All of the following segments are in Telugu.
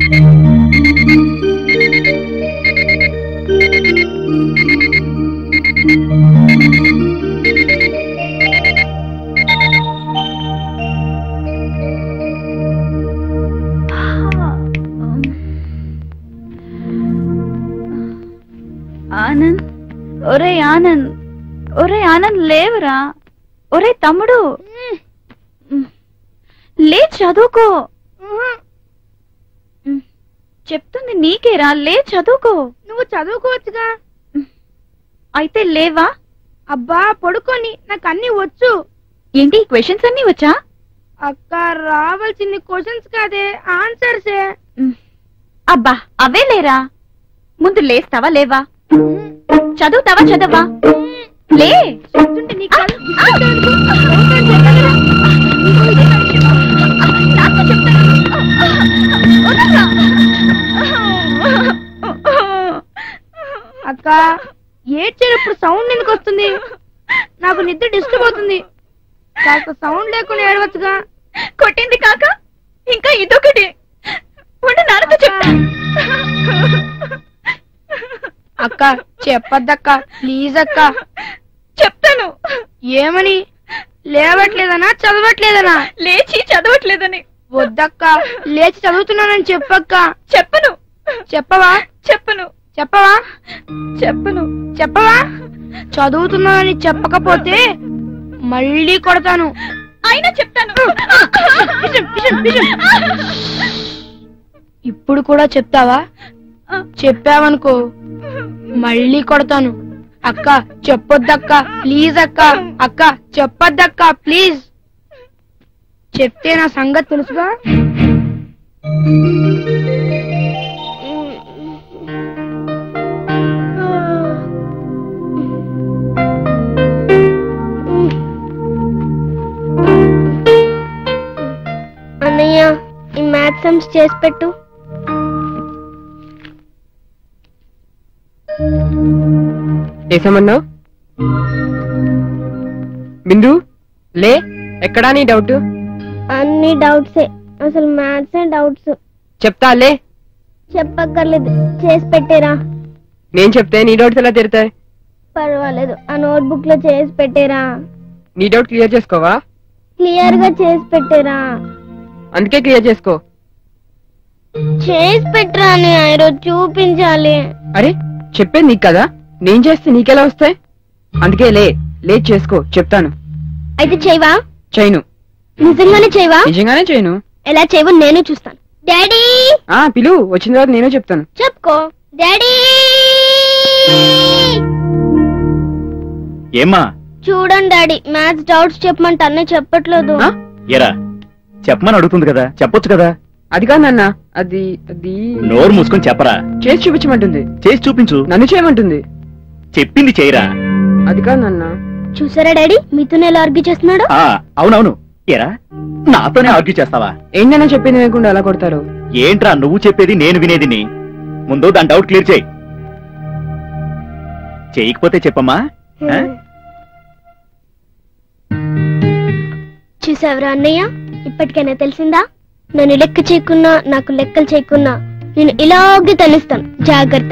ఆనంద్ ఒరే ఆనంద్ ఒరే ఆనంద్ లేవరా ఒరే తమ్ముడు లే చదువుకో ఉమ్, చెప్తుంది నీకేరా లే చదువుకో నువ్వు చదువుకోవచ్చుగా అయితే లేవా అబ్బా పడుకొని నాకు అన్ని వచ్చు ఏంటి క్వశ్చన్స్ అన్ని వచ్చా అక్క రావాల్సింది క్వశ్చన్స్ కాదే ఆన్సర్సే ఉమ్, అబ్బా అవే లేరా ముందు లేస్తావా లేవా చదువుతావా చదవా లే చెప్తుంటే నీ కళ్ళు నాతో చెప్తాను. వదలరా. అక్క ఏడ్చేటప్పుడు సౌండ్ ఎందుకు వస్తుంది నాకు నిద్ర డిస్టర్బ్ అవుతుంది కాస్త సౌండ్ లేకుండా ఏడవచ్చుగా కొట్టింది కాక ఇంకా ఇదొకటి ఉండు నాన్నతో చెప్తా అక్క చెప్పద్దక్క ప్లీజ్ అక్క చెప్తాను ఏమని లేవట్లేదనా చదవట్లేదనా లేచి చదవట్లేదని వద్దక్క లేచి చదువుతున్నానని చెప్పక్క చెప్పను చెప్పవా చెప్పను చెప్పవా చెప్పను చెప్పవా చదువుతున్నానని చెప్పకపోతే మళ్ళీ కొడతాను అయినా చెప్తాను పిషన్, పిషన్, పిషన్. ఇప్పుడు కూడా చెప్తావా చెప్పావనుకో మళ్ళీ కొడతాను అక్క చెప్పొద్దక్క ప్లీజ్ అక్క అక్క చెప్పొద్దక్క ప్లీజ్ చెప్తే నా సంగతి తెలుసుగా అన్నయ్య ఈ మ్యాథ్స్ సమ్స్ చేసి పెట్టు చేసామన్నావు బిందు లే ఎక్కడా నీ డౌట్ అన్ని డౌట్సే అసలు మ్యాథ్సే డౌట్స్ చెప్తా లే చెప్పక్కర్లేదు చేసి పెట్టేరా నేను చెప్తే నీ డౌట్స్ ఎలా తీరుతాయి పర్వాలేదు ఆ నోట్బుక్ లో చేసి పెట్టేరా నీ డౌట్ క్లియర్ చేసుకోవా క్లియర్ గా చేసి పెట్టేరా అందుకే క్లియర్ చేసుకో చేసి పెట్టరా అని ఈరోజు చూపించాలి అరే చెప్పేది నీకు కదా నేను చేస్తే నీకెలా వస్తాయి అందుకే లే లే చేసుకో చెప్తాను అయితే చేయవా చేయను నిజంగానే చేయవా నిజంగానే చేయను ఎలా చేయవో నేను చూస్తాను డాడీ ఆ పిలు వచ్చిన తర్వాత నేను చెప్తాను చెప్పుకో డాడీ ఏమ్మా చూడండి డాడీ మ్యాథ్స్ డౌట్స్ చెప్పమంటే అన్నీ చెప్పట్లేదు ఆ? ఎరా చెప్పమని అడుగుతుంది కదా చెప్పొచ్చు కదా అది కాదు నాన్న అది అది నోరు మూసుకొని చెప్పరా చేసి చూపించమంటుంది చేసి చూపించు నన్ను చేయమంటుంది చెప్పింది చేయరా అది కాదు నాన్న చూసారా డాడీ మీతోనే ఎలా ఆర్గ్యూ చేస్తున్నాడు ఆ అవునవును ఎరా నాతోనే ఆర్గ్యూ చేస్తావా ఏంటన్నా చెప్పింది లేకుండా ఎలా కొడతారు ఏంట్రా నువ్వు చెప్పేది నేను వినేదిని ముందు దాని డౌట్ క్లియర్ చేయి చేయకపోతే చెప్పమ్మా ఆ? చూసావరా అన్నయ్య ఇప్పటికైనా తెలిసిందా నేను లెక్క చేయకున్నా నాకు లెక్కలు చేయకున్నా నేను ఇలాగే తనిస్తాను జాగ్రత్త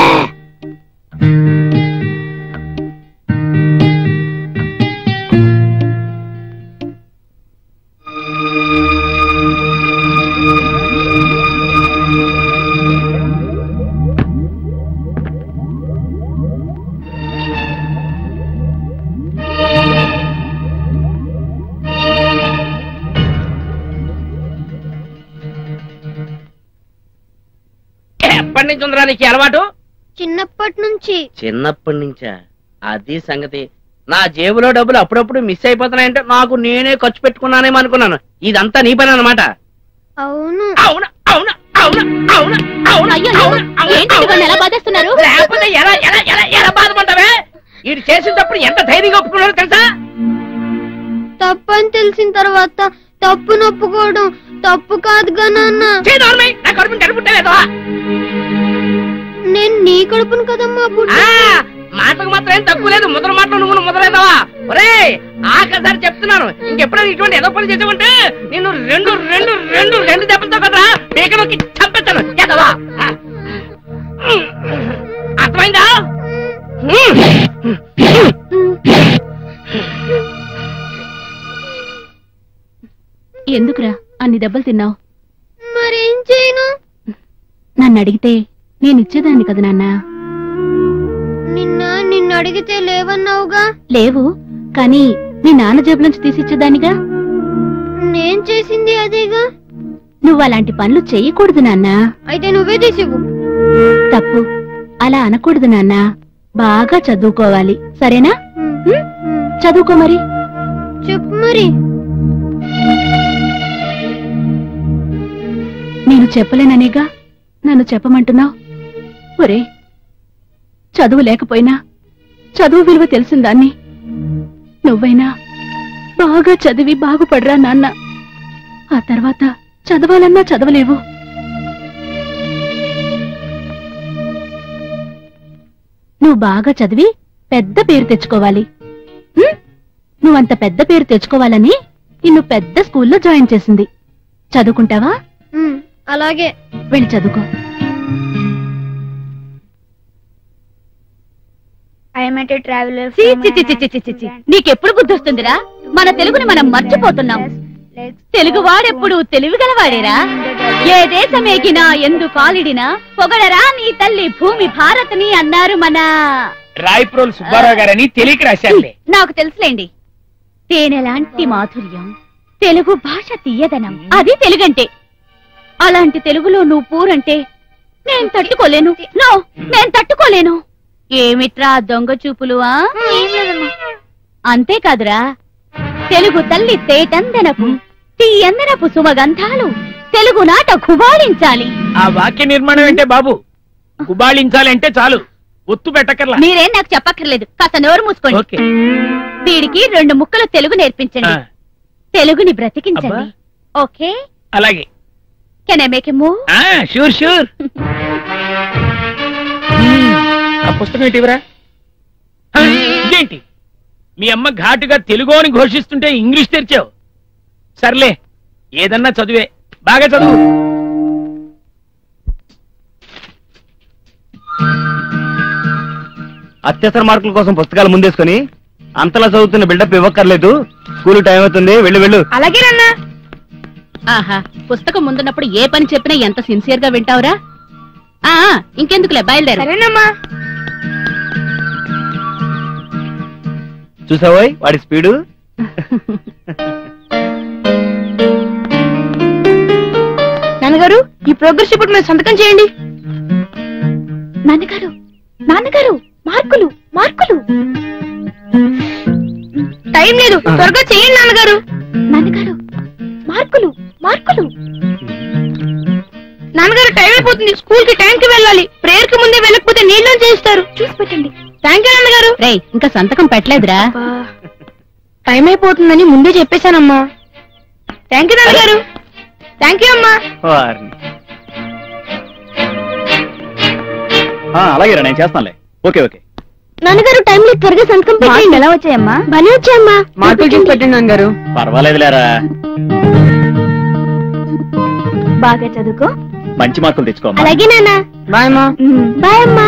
ఎప్పటి నుంచి ఉందిరా నీకు ఈ అలవాటు చిన్నప్పటి నుంచి చిన్నప్పటి నుంచా అది సంగతి నా జేబులో డబ్బులు అప్పుడప్పుడు మిస్ అయిపోతున్నాయంటే నాకు నేనే ఖర్చు పెట్టుకున్నానేమో అనుకున్నాను ఇదంతా నీ పని అనమాట అవును అవును అవును అవును అవును అవును అయ్యో, అవును, అవును, ఏంటి అవును. నన్ను ఎలా బాధేస్తున్నారు? లేకపోతే ఎలా ఎలా ఎలా ఎలా బాధపడ్డావే ఇది చేసేటప్పుడు ఎంత ధైర్యంగా ఒప్పుకున్నారో తెలుసా తప్పు అని తెలిసిన తర్వాత తప్పు నొప్పుకోవడం తప్పు కాదుగా నాన్న చేయి నోర్మై, నా కడుపుని కడుపుంటలేదా నేను నీ కడుపును కదమ్మా పుట్టి మాటకు మాత్రం ఏం తక్కువ లేదు ముద్ర మాటలు నువ్వు మొదలైనవా ఒరే ఆఖరిసారి చెప్తున్నాను ఇంకెప్పుడైనా ఇటువంటి ఏదో పని చేసావంటే నేను రెండు రెండు రెండు రెండు దెబ్బలతో కదా పీకలోకి చంపేస్తాను ఎదవా అర్థమైందా ఎందుకురా అన్ని దెబ్బలు తిన్నావు మరేం చేయను నన్ను అడిగితే నేను ఇచ్చేదాన్ని కదా నాన్న నిన్న నిన్ను అడిగితే లేవన్నావుగా లేవు కానీ మీ నాన్న జేబులోంచి తీసిచ్చేదానిగా నేను చేసింది అదేగా నువ్వు అలాంటి పనులు చెయ్యకూడదు నాన్న అయితే నువ్వే తీసివ్వు తప్పు అలా అనకూడదు నాన్న బాగా చదువుకోవాలి సరేనా ఉం? చదువుకో మరి చెప్పు మరి నేను చెప్పలేననేగా నన్ను చెప్పమంటున్నావు ఒరే చదువు లేకపోయినా చదువు విలువ తెలిసిన దాన్ని నువ్వైనా బాగా చదివి బాగుపడరా నాన్న ఆ తర్వాత చదవాలన్నా చదవలేవు నువ్వు బాగా చదివి పెద్ద పేరు తెచ్చుకోవాలి ఉం? నువ్వంత పెద్ద పేరు తెచ్చుకోవాలని నిన్ను పెద్ద స్కూల్లో జాయిన్ చేసింది చదువుకుంటావా ఉమ్, అలాగే వెళ్ళి చదువుకో ట్రావెలర్ ఛీ, ఛీ, ఛీ, ఛీ, ఛీ, ఛీ, ఛీ. నీకెప్పుడు బుద్ధి వస్తుందిరా మన తెలుగుని మనం మర్చిపోతున్నాం తెలుగు వాడెప్పుడు తెలివి గలవాడేరా ఏ దేశమేగినా ఎందు కాలిడినా పొగడరా నీ తల్లి భూమి భారత్ని అన్నారు మన రాయప్రోలు సుబ్బారావు గారని తెలియక రాశారులే నాకు తెలుసులేండి తేనెలాంటి మాధుర్యం తెలుగు భాష తీయదనం అది తెలుగంటే అలాంటి తెలుగులో నువ్వు పూరంటే నేను తట్టుకోలేను నో నేను తట్టుకోలేను ఏమిట్రా దొంగ చూపులు ఆ అంతేకాదురా తెలుగు తల్లి తేటందనపు తీయందనపు సుమగంధాలు తెలుగు నాట గుబాళించాలి ఆ వాక్య నిర్మాణం అంటే బాబు గుబాళించాలంటే చాలు ఒత్తు పెట్టకర్లా మీరేం నాకు చెప్పక్కర్లేదు కాస్త నోరు మూసుకోండి ఓకే వీడికి రెండు ముక్కలు తెలుగు నేర్పించండి ఆ, తెలుగుని బ్రతికించండి అబ్బా. ఓకే అలాగే can I make move ah sure sure ఆ పుస్తకం ఏంటివరా ఇదేంటి మీ అమ్మ ఘాటుగా తెలుగు అని ఘోషిస్తుంటే ఇంగ్లీష్ తెరిచావు సర్లే ఏదన్నా చదువే బాగా చదువు అత్యవసర మార్కుల కోసం పుస్తకాలు ముందేసుకొని అంతలా చదువుతున్న బిల్డప్ ఇవ్వక్కర్లేదు స్కూల్ టైం అవుతుంది వెళ్ళు వెళ్ళు అలాగే నాన్న ఆహా పుస్తకం ముందున్నప్పుడు ఏ పని చెప్పినా ఎంత సిన్సియర్ గా వింటావురా ఆ ఆ, ఇంకెందుకులే బయలుదేరు సరేనమ్మా చూసావోయ్ వాడి స్పీడు నాన్నగారు ఈ ప్రోగ్రెస్ రిపోర్ట్ మీద సంతకం చేయండి నాన్నగారు నాన్నగారు మార్కులు మార్కులు టైం లేదు త్వరగా చేయండి నాన్నగారు నాన్నగారు మార్కులు మార్కులు నాన్నగారు టైం అయిపోతుంది స్కూల్ కి టైం కి వెళ్ళాలి ప్రేయర్ కి ముందే వెళ్ళకపోతే నీళ్ళు చేస్తారు చూసి పెట్టండి థ్యాంక్ యూ నాన్నగారు రేయ్ ఇంకా సంతకం పెట్టలేదురా టైం అయిపోతుందని ముందే చెప్పేశానమ్మా థ్యాంక్ యూ నాన్నగారు థ్యాంక్ యూ అమ్మా వారిని. ఆ, అలాగేరా నేను చేస్తానులే ఓకే ఓకే నాన్నగారు టైం లేదు త్వరగా సంతకం పెట్టండి ఎలా వచ్చాయమ్మా బానే వచ్చాయమ్మా మార్కులు చూసి పెట్టండి నాన్నగారు పర్వాలేదులేరా బాగా చదువుకో మంచి మార్కులు తెచ్చుకోమ్మా అలాగే నాన్న బాయ్ అమ్మా బాయ్ అమ్మా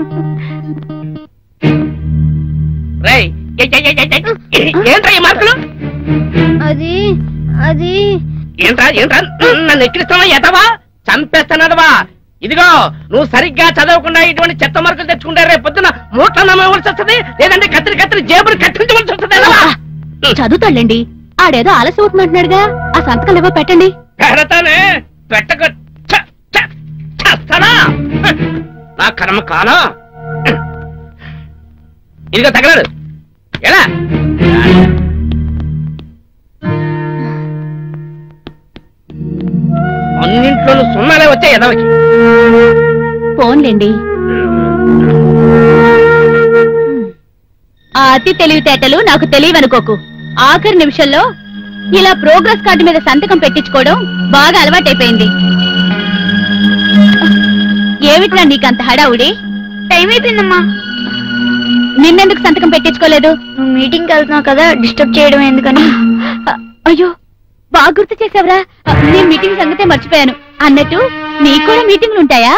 రేయ్ ఏ, ఏ, ఏ, ఏ, ఏ, ఏంట్రా ఈ మార్కులు అది అది ఏంట్రా ఏంట్రా నన్ను ఎక్కిరిస్తున్నా ఎదవా చంపేస్తున్నాడవా ఇదిగో నువ్వు సరిగ్గా చదవకుండా ఇటువంటి చెత్త మార్కులు తెచ్చుకుంటే రేపు పొద్దున మూట్ల నమ్మవలసి వస్తుంది లేదంటే కత్తిరి కత్తిరి జేబులు కట్టించవలసి వస్తుంది ఎదవా. చదువుతాళ్ళండి ఆడేదో ఆలస్యం అవుతున్నట్టున్నాడుగా ఆ సంతకాలు ఏవో పెట్టండి పెడతానే పెట్టక చ- చ- చస్తానా నా కర్మ కాలం ఇదిగో తగలడు ఎలా అన్నింట్లోనూ సున్నాలే వచ్చాయి ఎదవకి ఫోన్లేండి ఆ అతి తెలివితేటలు నాకు తెలియవనుకోకు ఆఖరి నిమిషంలో ఇలా ప్రోగ్రెస్ కార్డు మీద సంతకం పెట్టించుకోవడం బాగా అలవాటైపోయింది ఏమిట్రా నీకంత హడావుడి టైం అయిపోయిందమ్మా నిన్నెందుకు సంతకం పెట్టించుకోలేదు నువ్వు మీటింగ్ కి వెళ్తున్నావు కదా డిస్టర్బ్ చేయడం ఎందుకని అ- అయ్యో బాగా గుర్తు చేసావురా నేను మీటింగ్ సంగతే మర్చిపోయాను అన్నట్టు నీకు కూడా మీటింగ్లు ఉంటాయా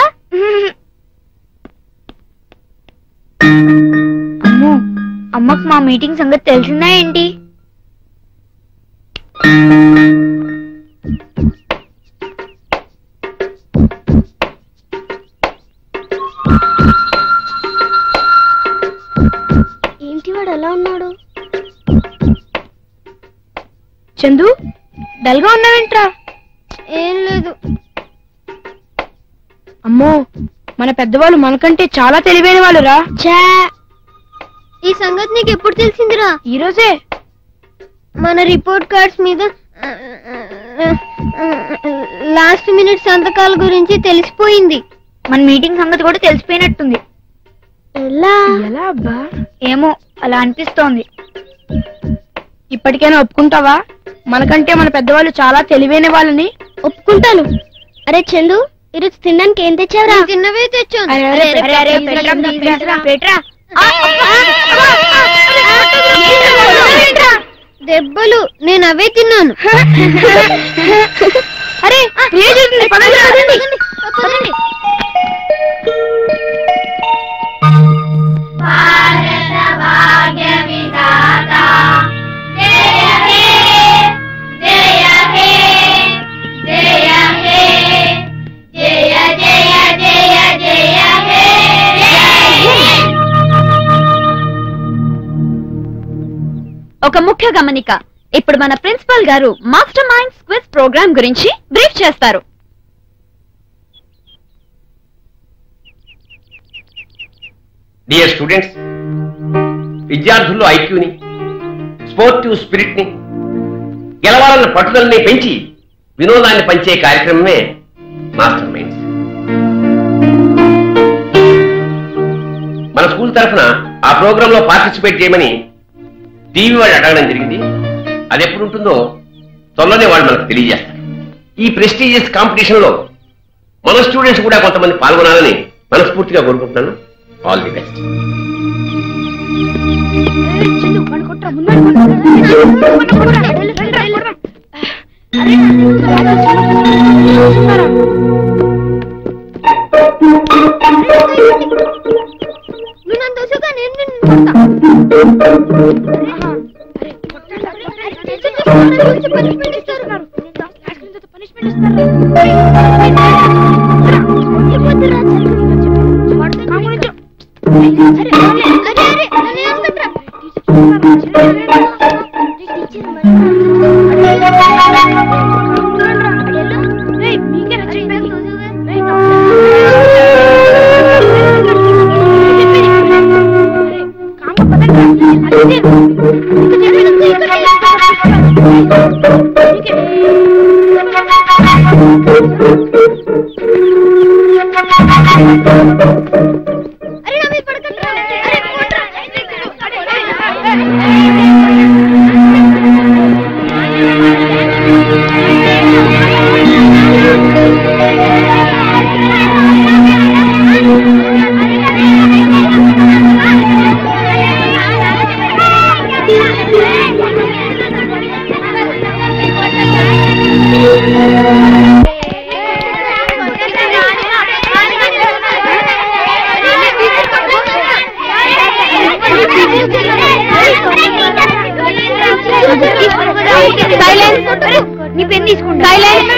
అమ్మో అమ్మకు మా మీటింగ్ సంగతి తెలిసిందా ఏంటి ఏంటి వాడు ఎలా ఉన్నాడు చందు డల్గా ఉన్నావేంట్రా ఏం లేదు అమ్మో మన పెద్దవాళ్ళు మనకంటే చాలా తెలివైన వాళ్ళురా ఛా ఈ సంగతి నీకు ఎప్పుడు తెలిసిందిరా ఈ రోజే మన రిపోర్ట్ కార్డ్స్ మీద లాస్ట్ మినిట్ సంతకాల గురించి తెలిసిపోయింది మన మీటింగ్ సంగతి కూడా తెలిసిపోయినట్టుంది ఎలా ఎలా అబ్బా ఏమో అలా అనిపిస్తోంది ఇప్పటికైనా ఒప్పుకుంటావా మనకంటే మన పెద్దవాళ్ళు చాలా తెలివైన వాళ్ళని ఒప్పుకుంటాను అరే చందు ఈరోజు తినడానికి ఏం తెచ్చావురా తిన్నవే తెచ్చాను అరే, అరే, అరే, అరే, పెట్టరా, పెట్టరా, పెట్టరా. దెబ్బలు నేను అవే తిన్నాను అరే ప్రియ చూస్తుంది, పదండి, పదండి. పదండి. ఒక ముఖ్య గమనిక ఇప్పుడు మన ప్రిన్సిపల్ గారు మాస్టర్ మైండ్స్ క్విజ్ ప్రోగ్రామ్ గురించి బ్రీఫ్ చేస్తారు డియర్ స్టూడెంట్స్ విద్యార్థుల్లో ఐక్యూని స్పోర్టివ్ స్పిరిట్ ని గెలవాలన్న పట్టుదలని పెంచి వినోదాన్ని పంచే కార్యక్రమమే మాస్టర్ మైండ్స్ మన స్కూల్ తరఫున ఆ ప్రోగ్రామ్ లో పార్టిసిపేట్ చేయమని టీవీ వాళ్ళు అడగడం జరిగింది అది ఎప్పుడు ఉంటుందో త్వరలోనే వాళ్ళు మనకు తెలియజేస్తారు ఈ ప్రెస్టీజియస్ కాంపిటీషన్ లో మన స్టూడెంట్స్ కూడా కొంతమంది పాల్గొనాలని మనస్ఫూర్తిగా కోరుకుంటున్నాను ఆల్ ది బెస్ట్ నువ్వు నన్ను తోసాక నేను నిన్ను అరే నా మీద పడకండి అరే పోండ్రా. నీ పెన్ తీసుకుంటా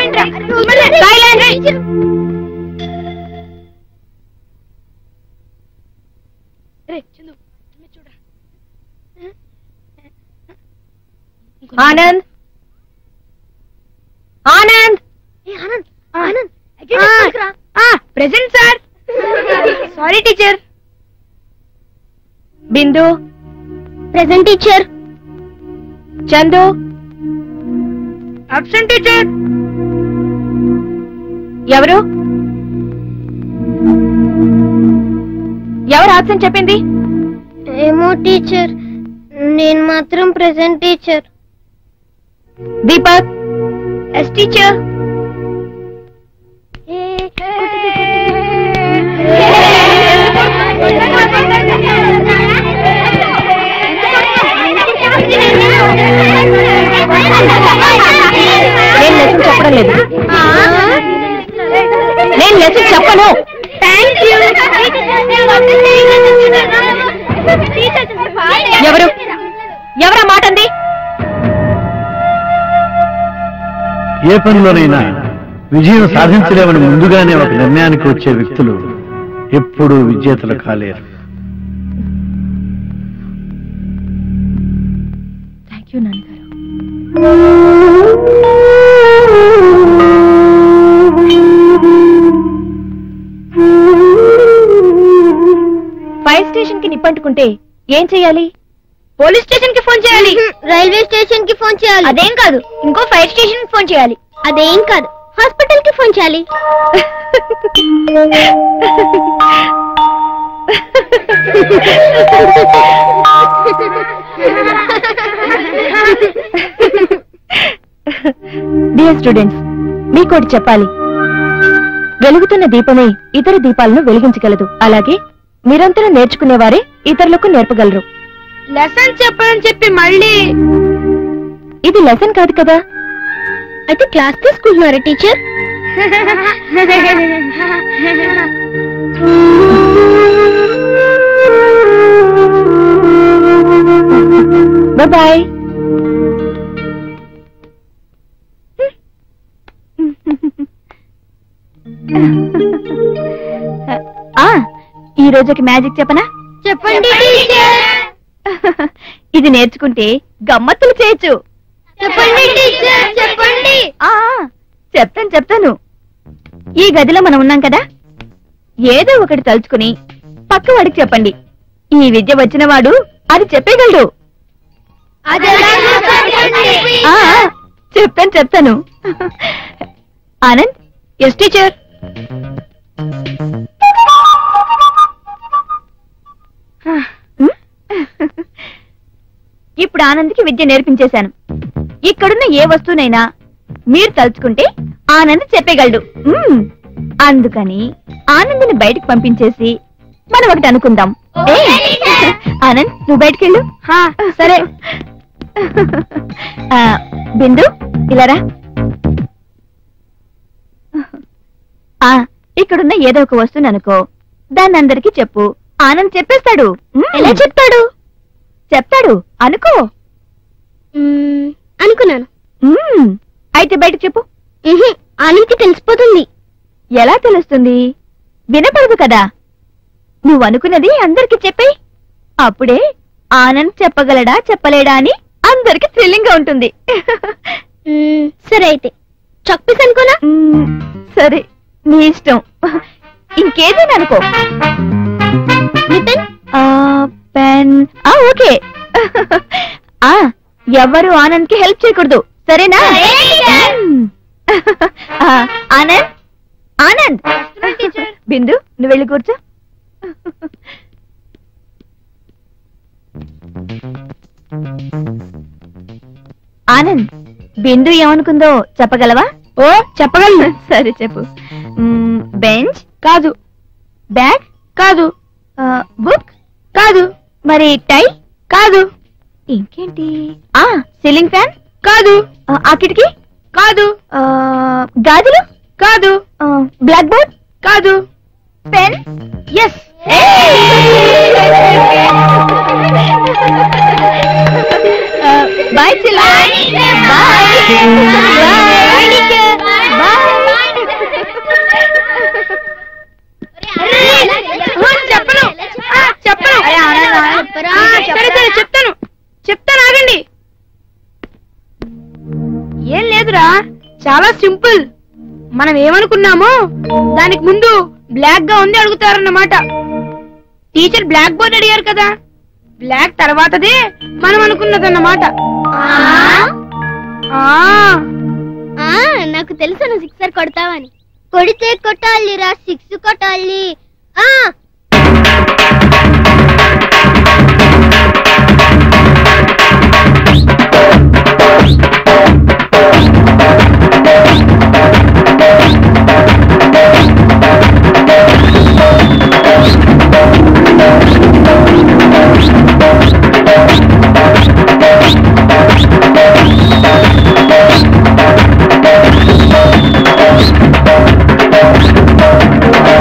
Anand Anand Anand present sir sorry teacher Bindu present teacher Chandu absent teacher ఎవరు ఎవరు ఆబ్సెంట్ చెప్పింది ఏమో టీచర్ నేను మాత్రం present teacher Deepak yes teacher నేను లెసన్ చెప్పడం లేదు చెప్పను థ్యాంక్ యూ ఎవరు ఎవరా మాట అంది ఏ పనిలోనైనా విజయం సాధించలేమని ముందుగానే ఒక నిర్ణయానికి వచ్చే వ్యక్తులు ఎప్పుడూ విజేతలు కాలేరు థ్యాంక్ యూ నాన్నగారు ఫైర్ స్టేషన్ కి నిప్పంటుకుంటే ఏం చెయ్యాలి పోలీస్ స్టేషన్ కి ఫోన్ చేయాలి రైల్వే స్టేషన్ కి ఫోన్ చేయాలి అదేం కాదు ఇంకో ఫైర్ స్టేషన్ కి ఫోన్ చేయాలి అదేం కాదు హాస్పిటల్ కి ఫోన్ చేయాలి డియర్ స్టూడెంట్స్ మీకోటి చెప్పాలి వెలుగుతున్న దీపమే ఇతర దీపాలను వెలిగించగలదు అలాగే నిరంతరం నేర్చుకునేవారే ఇతరులకు నేర్పగలరు లెసన్ చెప్పని చెప్పి మళ్ళీ ఇది లెసన్ కాదు కదా అయితే క్లాస్ తీసుకుంటున్నారా టీచర్ బాయ్ ఆ ఈ రోజుకి మ్యాజిక్ చెప్పనా చెప్పండి టీచర్ ఇది నేర్చుకుంటే గమ్మత్తులు చేయొచ్చు చెప్పండి టీచర్ చెప్పండి ఆ చెప్తాను చెప్తాను ఈ గదిలో మనం ఉన్నాం కదా ఏదో ఒకటి తలుచుకుని పక్క వాడికి చెప్పండి ఈ విద్య వచ్చిన వాడు అది చెప్పేయగలడు అదెలాగో చెప్పండి. ఆ, చెప్తాను చెప్తాను ఆనంద్ ఎస్ టీచర్ ఇప్పుడు ఆనంద్కి విద్య నేర్పించేశాను ఇక్కడున్న ఏ వస్తువునైనా మీరు తలుచుకుంటే ఆనంద్ చెప్పగలడు మ్మ్. అందుకని ఆనంద్ని బయటకు పంపించేసి మనం ఒకటి అనుకుందాం ఏయ్, ఆనంద్ నువ్వు బయటకెళ్ళు హా, సరే ఆ, బిందు ఇలారా ఆ ఇక్కడున్న ఏదో ఒక వస్తువుని అనుకో దాన్ని అందరికి చెప్పు ఆనంద్ చెప్పేస్తాడు మ్మ్. ఎలా చెప్తాడు చెప్తాడు అనుకో మ్మ్, అనుకున్నాను మ్మ్. అయితే బయట చెప్పు మ్హూ, ఆనంద్కి తెలిసిపోతుంది ఎలా తెలుస్తుంది వినపడదు కదా నువ్వు అనుకున్నది అందరికి చెప్పే అప్పుడే ఆనంద్ చెప్పగలడా చెప్పలేడా అని అందరికి థ్రిల్లింగ్ గా ఉంటుంది మ్మ్, సరే అయితే చక్పీస్ అనుకోనా మ్మ్. సరే నీ ఇష్టం ఇంకేదైనా అనుకో నితిన్ ఆ, పెన్ ఆ ఓకే ఆ ఎవరు ఆనంద్ కి హెల్ప్ చేయకూడదు సరేనా మ్మ్. ఆ, ఆనంద్ ఆనంద్ బిందు నువ్వు వెళ్ళి కూర్చో ఆనంద్ బిందు ఏమనుకుందో చెప్పగలవా ఓ చెప్పగలను సరే చెప్పు మ్మ్, బెంచ్ కాదు బ్యాగ్ కాదు ఆ, బుక్ కాదు మరి టై కాదు ఇంకేంటి ఆ సీలింగ్ ఫ్యాన్ కాదు ఆ, ఆ కిటికీ కాదు ఆ, గాజులు కాదు ఆ, బ్లాక్ బోర్డ్ కాదు పెన్ ఎస్ బాయ్ చిల్లా చెప్పను ఆ, చెప్పను ఆ, సరే సరే చెప్తాను చెప్తాను ఆగండి ఏం లేదురా చాలా సింపుల్ మనం ఏమనుకున్నామో దానికి ముందు బ్లాక్ గా ఉంది అడుగుతారన్నమాట టీచర్ బ్లాక్ బోర్డ్ అడిగారు కదా బ్లాక్ తర్వాతదే మనం అనుకున్నదన్నమాట ఆ ఆ నాకు తెలుసు నువ్వు సిక్సర్ కొడతావని కొడితే కొట్టాలిరా సిక్స్ కొట్టాలి ఆ ఆ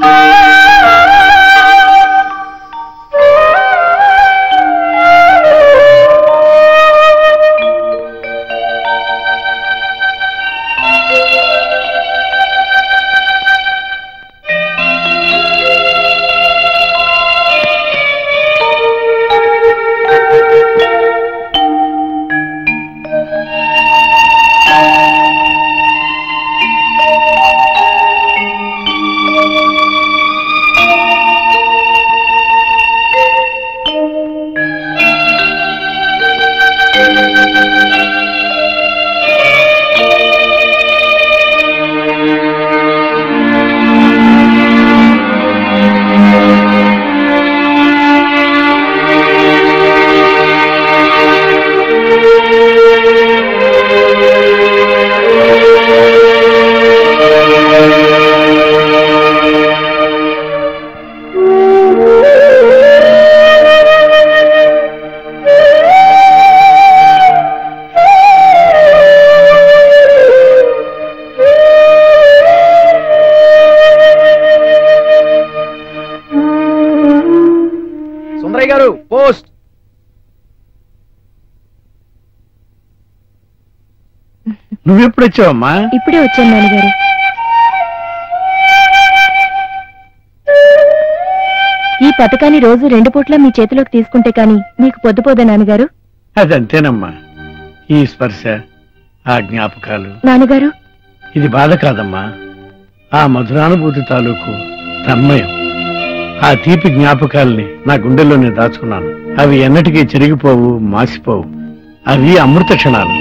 సుందరయ్య గారు పోస్ట్ నువ్వెప్పుడు వచ్చావమ్మా ఇప్పుడే వచ్చాను నాన్నగారు ఈ పథకాన్ని రోజు రెండు పూట్ల మీ చేతిలోకి తీసుకుంటే కాని మీకు పొద్దుపోదా నాన్నగారు అదంతేనమ్మా ఈ స్పర్శ ఆ జ్ఞాపకాలు నాన్నగారు ఇది బాధ కాదమ్మా ఆ మధురానుభూతి తాలూకు తన్మయం ఆ తీపి జ్ఞాపకాల్ని నా గుండెల్లోనే దాచుకున్నాను అవి ఎన్నటికీ చెరిగిపోవు మాసిపోవు అవి అమృత క్షణాలు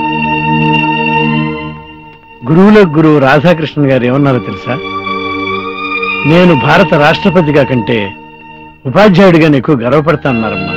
గురువులకు గురువు రాధాకృష్ణన్ గారు ఏమన్నారో తెలుసా నేను భారత రాష్ట్రపతిగా కంటే ఉపాధ్యాయుడిగా ఎక్కువ గర్వపడతానన్నారమ్మా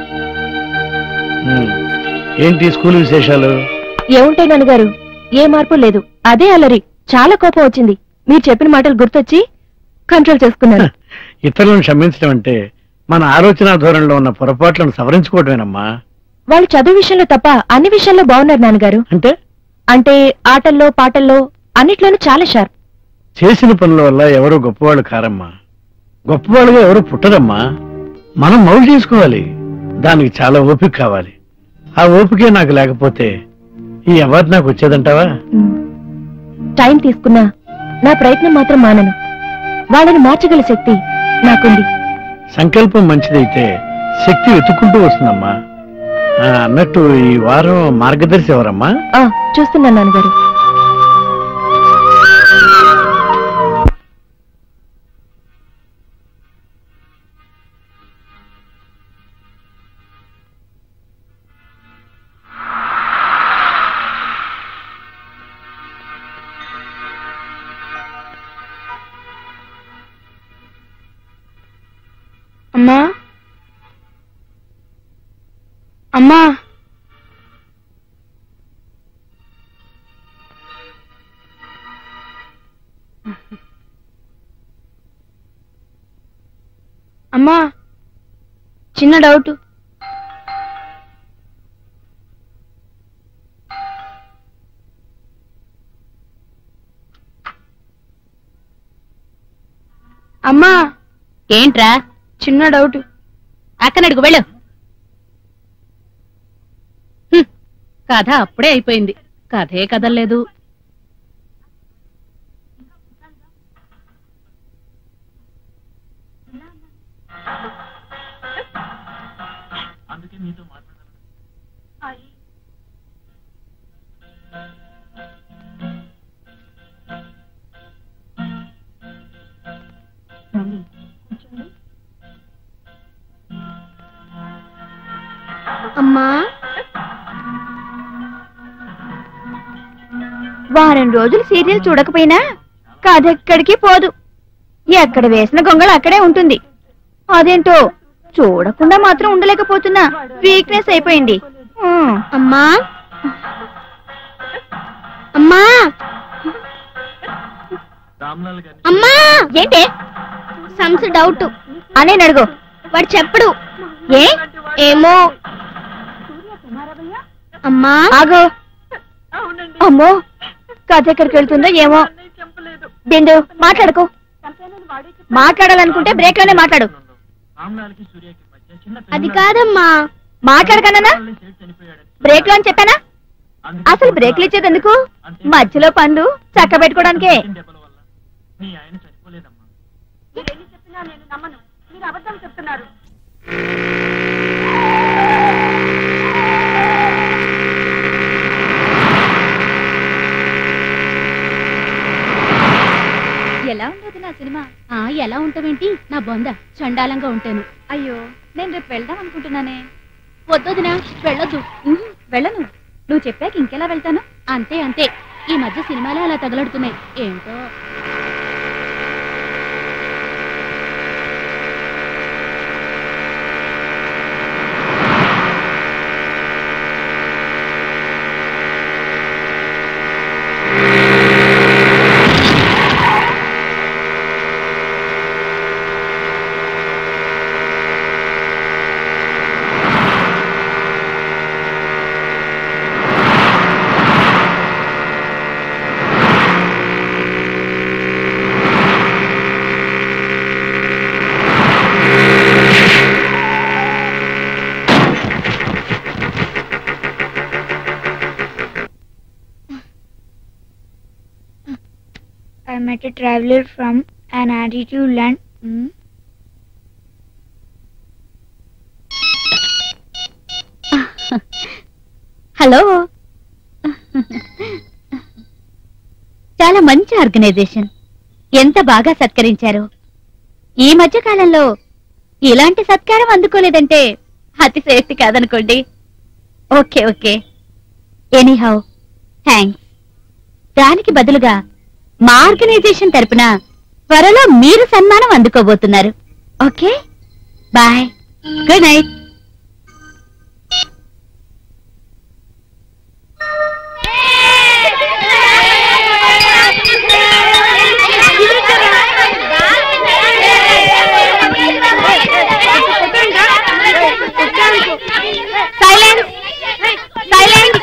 ఉమ్. ఏంటి స్కూల్ విశేషాలు ఏముంటాయి నాన్నగారు ఏ మార్పు లేదు అదే అలరి చాలా కోపం వచ్చింది మీరు చెప్పిన మాటలు గుర్తొచ్చి కంట్రోల్ చేసుకున్నాను ఇతరులను క్షమించడం అంటే మన ఆలోచన ధోరణిలో ఉన్న పొరపాట్లను సవరించుకోవటమేనమ్మా వాళ్ళు చదువు విషయంలో తప్ప అన్ని విషయాల్లో బాగున్నారు నాన్నగారు అంటే అంటే ఆటల్లో పాటల్లో అన్నిట్లోనూ చాలా షార్ప్ చేసిన పనుల వల్ల ఎవరు గొప్పవాళ్ళు కారమ్మా గొప్పవాళ్ళుగా ఎవరు పుట్టరమ్మా మనం మౌలు చేసుకోవాలి దానికి చాలా ఓపిక కావాలి ఆ ఓపికే నాకు లేకపోతే ఈ అవార్డు నాకు వచ్చేదంటావా టైం తీసుకున్నా నా ప్రయత్నం మాత్రం మానను వాళ్ళని మార్చగల శక్తి నాకుంది సంకల్పం మంచిదైతే శక్తి వెతుక్కుంటూ వస్తుందమ్మా ఆ, అన్నట్టు ఈ వారం మార్గదర్శి ఎవరమ్మా ఆ చూస్తున్నాను నాన్నగారు అమ్మా అమ్మా అమ్మా చిన్న డౌట్ అమ్మా ఏంట్రా చిన్న డౌట్ అక్కనడుగు వెళ్ళు హ్మ్, కథ అప్పుడే అయిపోయింది కథే కదలేదు అమ్మా వారం రోజులు సీరియల్ చూడకపోయినా కథ ఎక్కడికి పోదు ఎక్కడ వేసిన గొంగళ అక్కడే ఉంటుంది అదేంటో చూడకుండా మాత్రం ఉండలేకపోతున్నా వీక్నెస్ అయిపోయింది అమ్మా అమ్మా అమ్మా ఏంటి సమ్స్ డౌట్ అనే అడుగు వాడు చెప్పడు ఏ ఏమో అమ్మా ఆగో అమ్మో కథ ఎక్కడికి వెళ్తుందో ఏమో బిందు మాట్లాడుకో మాట్లాడాలనుకుంటే బ్రేక్ లోనే మాట్లాడు అది కాదమ్మా మాట్లాడకన్నా బ్రేక్ లో అని చెప్పానా అసలు బ్రేక్లు ఇచ్చేది ఎందుకు మధ్యలో పనులు చక్క పెట్టుకోవడానికే ఎలా ఉండదు నా సినిమా ఆ ఎలా ఉంటావేంటి నా బొంద చండాలంగా ఉంటాను అయ్యో నేను రేపు వెళ్దాం అనుకుంటున్నానే వద్దొదినా వెళ్ళొద్దు ఉహు, వెళ్ళను నువ్వు చెప్పాక ఇంకెలా వెళ్తాను అంతే అంతే ఈ మధ్య సినిమాలే అలా తగలడుతున్నాయి ఏంటో I met a traveler from an attitude land. Hello చాలా మంచి ఆర్గనైజేషన్ ఎంత బాగా సత్కరించారు ఈ మధ్య కాలంలో ఇలాంటి సత్కారం అందుకోలేదంటే అతిశయోక్తి కాదనుకోండి ఓకే ఓకే ఎనీహౌ థ్యాంక్స్ దానికి బదులుగా మా ఆర్గనైజేషన్ తరపున త్వరలో మీరు సన్మానం అందుకోబోతున్నారు okay bye good night silence silence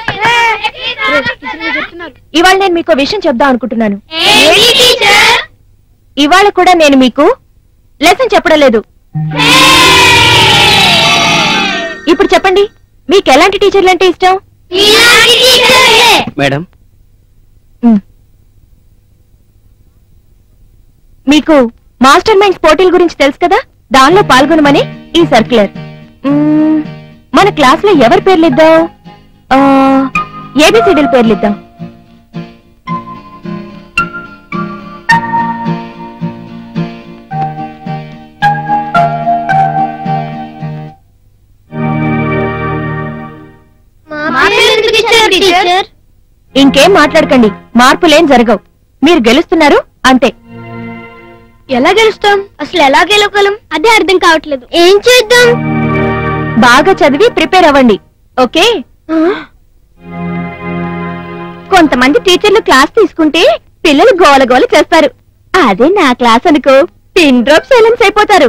ఇవాళ నేను మీకు విషయం చెప్దాం అనుకుంటున్నాను ఇవాళ కూడా నేను మీకు లెసన్ చెప్పడం లేదు ఇప్పుడు చెప్పండి మీకు ఎలాంటి టీచర్లు అంటే ఇష్టం మేడం మీకు మాస్టర్ మైండ్స్ పోటీల గురించి తెలుసు కదా దానిలో పాల్గొనమని ఈ సర్క్యులర్ మ్మ్, మన క్లాస్ లో ఎవరి పేర్లు ఇద్దాం ఏబిసిడీల పేర్లు ఇద్దాం ఇంకేం మాట్లాడకండి మార్పులేం జరగవు మీరు గెలుస్తున్నారు అంతే ఎలా గెలుస్తాం అసలు ఎలా గెలవగలం అదే అర్థం కావట్లేదు ఏం చేద్దాం బాగా చదివి ప్రిపేర్ అవ్వండి ఓకే కొంతమంది టీచర్లు క్లాస్ తీసుకుంటే పిల్లలు గోల గోల చేస్తారు అదే నా క్లాస్ అనుకో పిన్ డ్రాప్ సైలెన్స్ అయిపోతారు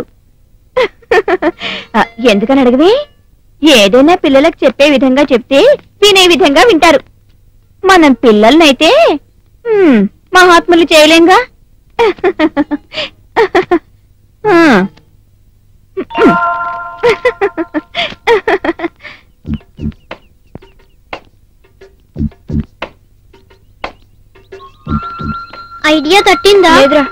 ఆ, ఎందుకని అడగవి ఏదైనా పిల్లలకు చెప్పే విధంగా చెప్తే వినే విధంగా వింటారు మనం పిల్లలనైతే హ్మ్, మహాత్ములు చేయలేంగా ఆ. ఐడియా తట్టిందా లేదురా.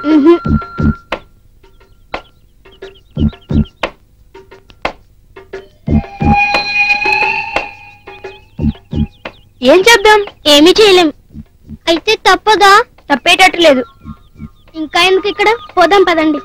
ఏం చేద్దాం ఏమీ చేయలేం అయితే తప్పదా తప్పేటట్టు లేదు ఇంకా ఎందుకు ఇక్కడ పోదాం పదండి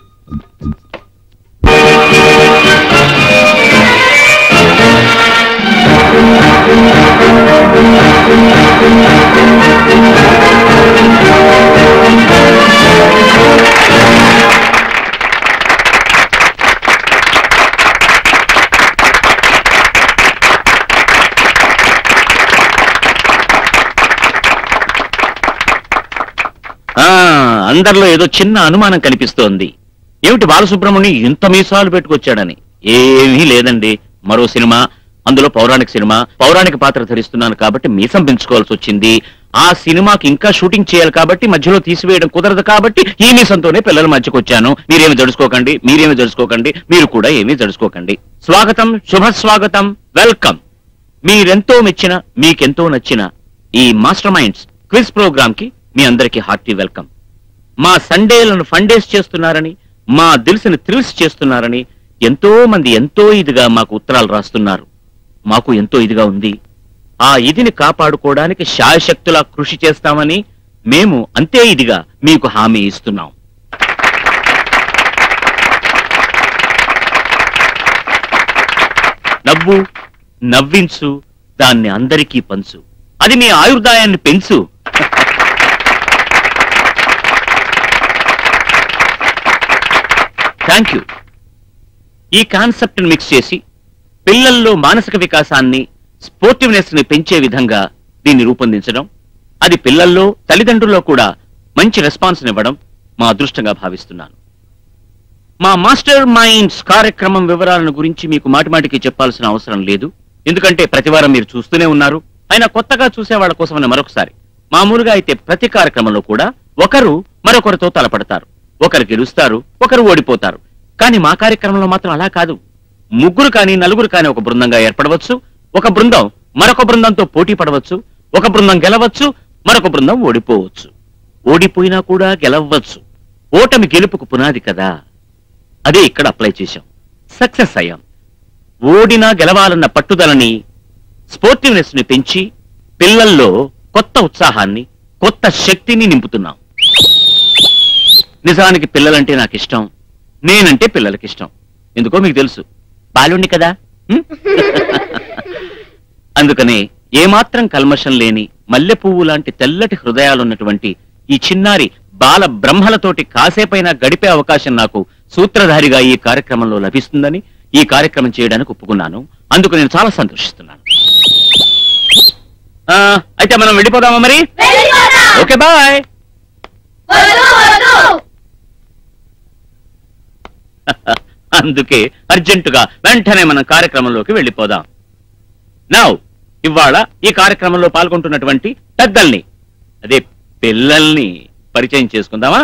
ఆ అందరిలో ఏదో చిన్న అనుమానం కనిపిస్తోంది ఏమిటి బాలసుబ్రహ్మణ్యం ఇంత మీసాలు పెట్టుకొచ్చాడని ఏమీ లేదండి మరో సినిమా అందులో పౌరాణిక సినిమా పౌరాణిక పాత్ర ధరిస్తున్నాను కాబట్టి మీసం పెంచుకోవాల్సి వచ్చింది ఆ సినిమాకి ఇంకా షూటింగ్ చేయాలి కాబట్టి మధ్యలో తీసివేయడం కుదరదు కాబట్టి ఈ మీసంతోనే పిల్లల మధ్యకు వచ్చాను మీరేమి జడుచుకోకండి మీరేమి జడుచుకోకండి మీరు కూడా ఏమీ జడుచుకోకండి స్వాగతం శుభ స్వాగతం వెల్కమ్ మీరెంతో మెచ్చిన మీకెంతో నచ్చిన ఈ మాస్టర్ మైండ్స్ క్విజ్ ప్రోగ్రామ్ కి మీ అందరికీ హార్టీ వెల్కమ్ మా సండేలను ఫండేస్ చేస్తున్నారని మా దిల్స్ని థ్రిల్స్ చేస్తున్నారని ఎంతో మంది ఎంతో ఇదిగా మాకు ఉత్తరాలు రాస్తున్నారు మాకు ఎంతో ఇదిగా ఉంది ఆ ఇదిని కాపాడుకోవడానికి శాయశక్తులా కృషి చేస్తామని మేము అంతే ఇదిగా మీకు హామీ ఇస్తున్నాం నవ్వు నవ్వించు దాన్ని అందరికీ పంచు అది మీ ఆయుర్దాయాన్ని పెంచు థ్యాంక్ యూ ఈ కాన్సెప్ట్ మిక్స్ చేసి పిల్లల్లో మానసిక వికాసాన్ని స్పోర్టివ్నెస్ ని పెంచే విధంగా దీన్ని రూపొందించడం అది పిల్లల్లో తల్లిదండ్రుల్లో కూడా మంచి రెస్పాన్స్ ఇవ్వడం మా అదృష్టంగా భావిస్తున్నాను మా మాస్టర్ మైండ్స్ కార్యక్రమం వివరాలను గురించి మీకు మాటిమాటికి చెప్పాల్సిన అవసరం లేదు ఎందుకంటే ప్రతివారం మీరు చూస్తూనే ఉన్నారు అయినా కొత్తగా చూసే వాళ్ళ కోసమని మరొకసారి మామూలుగా అయితే ప్రతి కార్యక్రమంలో కూడా ఒకరు మరొకరితో తలపడతారు ఒకరు గెలుస్తారు ఒకరు ఓడిపోతారు కానీ మా కార్యక్రమంలో మాత్రం అలా కాదు ముగ్గురు కానీ నలుగురు కానీ ఒక బృందంగా ఏర్పడవచ్చు ఒక బృందం మరొక బృందంతో పోటీ పడవచ్చు ఒక బృందం గెలవచ్చు మరొక బృందం ఓడిపోవచ్చు ఓడిపోయినా కూడా గెలవచ్చు ఓటమి గెలుపుకు పునాది కదా అదే ఇక్కడ అప్లై చేశాం సక్సెస్ అయ్యాం ఓడినా గెలవాలన్న పట్టుదలని స్పోర్టివ్నెస్ ని పెంచి పిల్లల్లో కొత్త ఉత్సాహాన్ని కొత్త శక్తిని నింపుతున్నాం నిజానికి పిల్లలంటే నాకు ఇష్టం నేనంటే పిల్లలకి ఇష్టం ఎందుకో మీకు తెలుసు బాలుండి కదా హ్మ్? అందుకనే ఏమాత్రం కల్మషం లేని మల్లె పువ్వు లాంటి తెల్లటి హృదయాలున్నటువంటి ఈ చిన్నారి బాల బ్రహ్మలతోటి కాసేపైనా గడిపే అవకాశం నాకు సూత్రధారిగా ఈ కార్యక్రమంలో లభిస్తుందని ఈ కార్యక్రమం చేయడానికి ఒప్పుకున్నాను అందుకు నేను చాలా సంతోషిస్తున్నాను ఆ, అయితే మనం వెళ్ళిపోదామా మరి ఓకే బాయ్ అందుకే అర్జెంటుగా వెంటనే మనం కార్యక్రమంలోకి వెళ్ళిపోదాం నౌ ఇవాళ ఈ కార్యక్రమంలో పాల్గొంటున్నటువంటి పెద్దల్ని అదే పిల్లల్ని పరిచయం చేసుకుందామా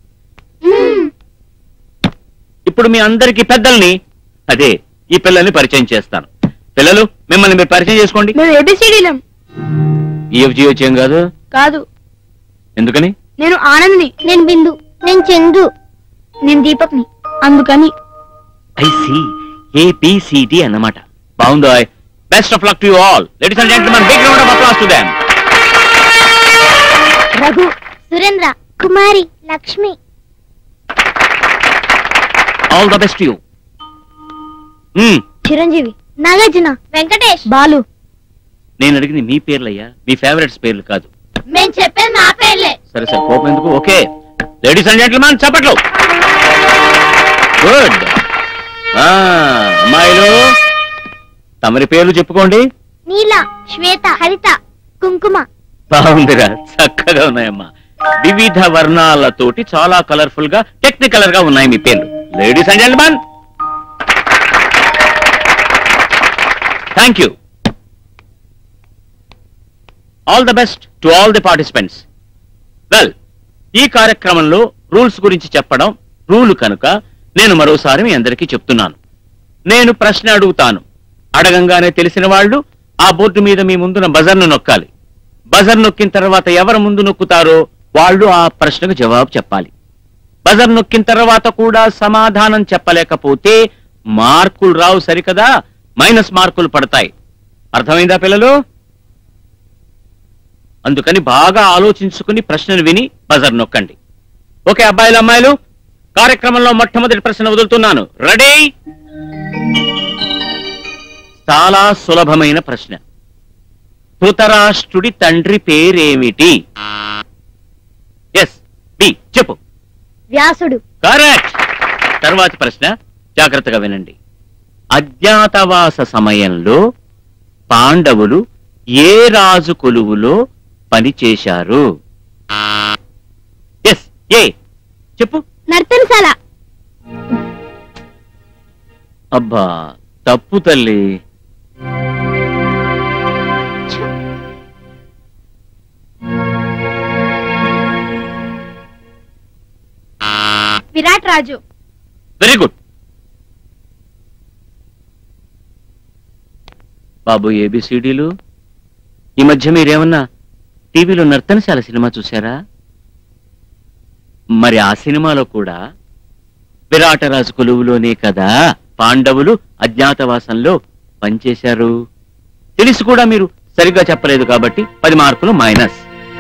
ఇప్పుడు మీ అందరికి పెద్దల్ని అదే ఈ పిల్లల్ని పరిచయం చేస్తాను పిల్లలు మిమ్మల్ని మీరు పరిచయం చేసుకోండి మేము ఏబిసిడీలం ఈఎఫ్జీ వచ్చేం కాదు కాదు ఎందుకని నేను ఆనంద్ని నేను బిందు నేను చందు నేను దీపక్ని అందుకని ఐసి ఏబిసిడి అన్నమాట బాగుందో best of luck to you all ladies and gentlemen big round of applause to them Raghu Surendra Kumari Lakshmi all the best you Chiranjeevi Nagarjuna Venkatesh Balu నేను అడిగింది మీ పేర్లయ్యా మీ ఫేవరెట్స్ పేర్లు కాదు మేము చెప్పేది మా పేర్లే సరే సరే కోపం ఎందుకు ఓకే లేడీస్ అండ్ జెంట్మెన్ చప్పట్లు గుడ్ అమ్మాయిలు తమరి పేర్లు చెప్పుకోండి నీల శ్వేత హరిత కుంకుమ బాగుందిరా చక్కగా ఉన్నాయమ్మా వివిధ వర్ణాలతోటి చాలా కలర్ఫుల్ గా టెక్నికలర్ గా ఉన్నాయి మీ పేర్లు ladies and gentlemen thank you all the best to all the participants well ఈ కార్యక్రమంలో రూల్స్ గురించి చెప్పడం రూల్ కనుక నేను మరోసారి మీ అందరికీ చెప్తున్నాను నేను ప్రశ్న అడుగుతాను అడగంగానే తెలిసిన వాళ్ళు ఆ బోర్డు మీద మీ ముందున బజర్ను నొక్కాలి బజర్ నొక్కిన తర్వాత ఎవరు ముందు నొక్కుతారో వాళ్ళు ఆ ప్రశ్నకు జవాబు చెప్పాలి బజర్ నొక్కిన తర్వాత కూడా సమాధానం చెప్పలేకపోతే మార్కులు రావు సరికదా మైనస్ మార్కులు పడతాయి అర్థమైందా పిల్లలు అందుకని బాగా ఆలోచించుకుని ప్రశ్నలు విని బజర్ నొక్కండి ఓకే అబ్బాయిలు అమ్మాయిలు కార్యక్రమంలో మొట్టమొదటి ప్రశ్న వదులుతున్నాను రెడీ చాలా సులభమైన ప్రశ్న ధృతరాష్ట్రుడి తండ్రి పేరేమిటి ఎస్ బి చెప్పు వ్యాసుడు కరెక్ట్ తర్వాతి ప్రశ్న జాగ్రత్తగా వినండి అజ్ఞాతవాస సమయంలో పాండవులు ఏ రాజు కొలువులో పనిచేశారు ఎస్ ఏ చెప్పు నర్తనశాల అబ్బా తప్పు తల్లి రాజు వెరీ గుడ్ బాబు ఏబిసిడీలు ఈ మధ్య మీరేమన్నా టీవీలో నర్తనశాల సినిమా చూసారా మరి ఆ సినిమాలో కూడా విరాటరాజు కొలువులోనే కదా పాండవులు అజ్ఞాతవాసంలో పనిచేశారు తెలిసి కూడా మీరు సరిగ్గా చెప్పలేదు కాబట్టి పది మార్కులు minus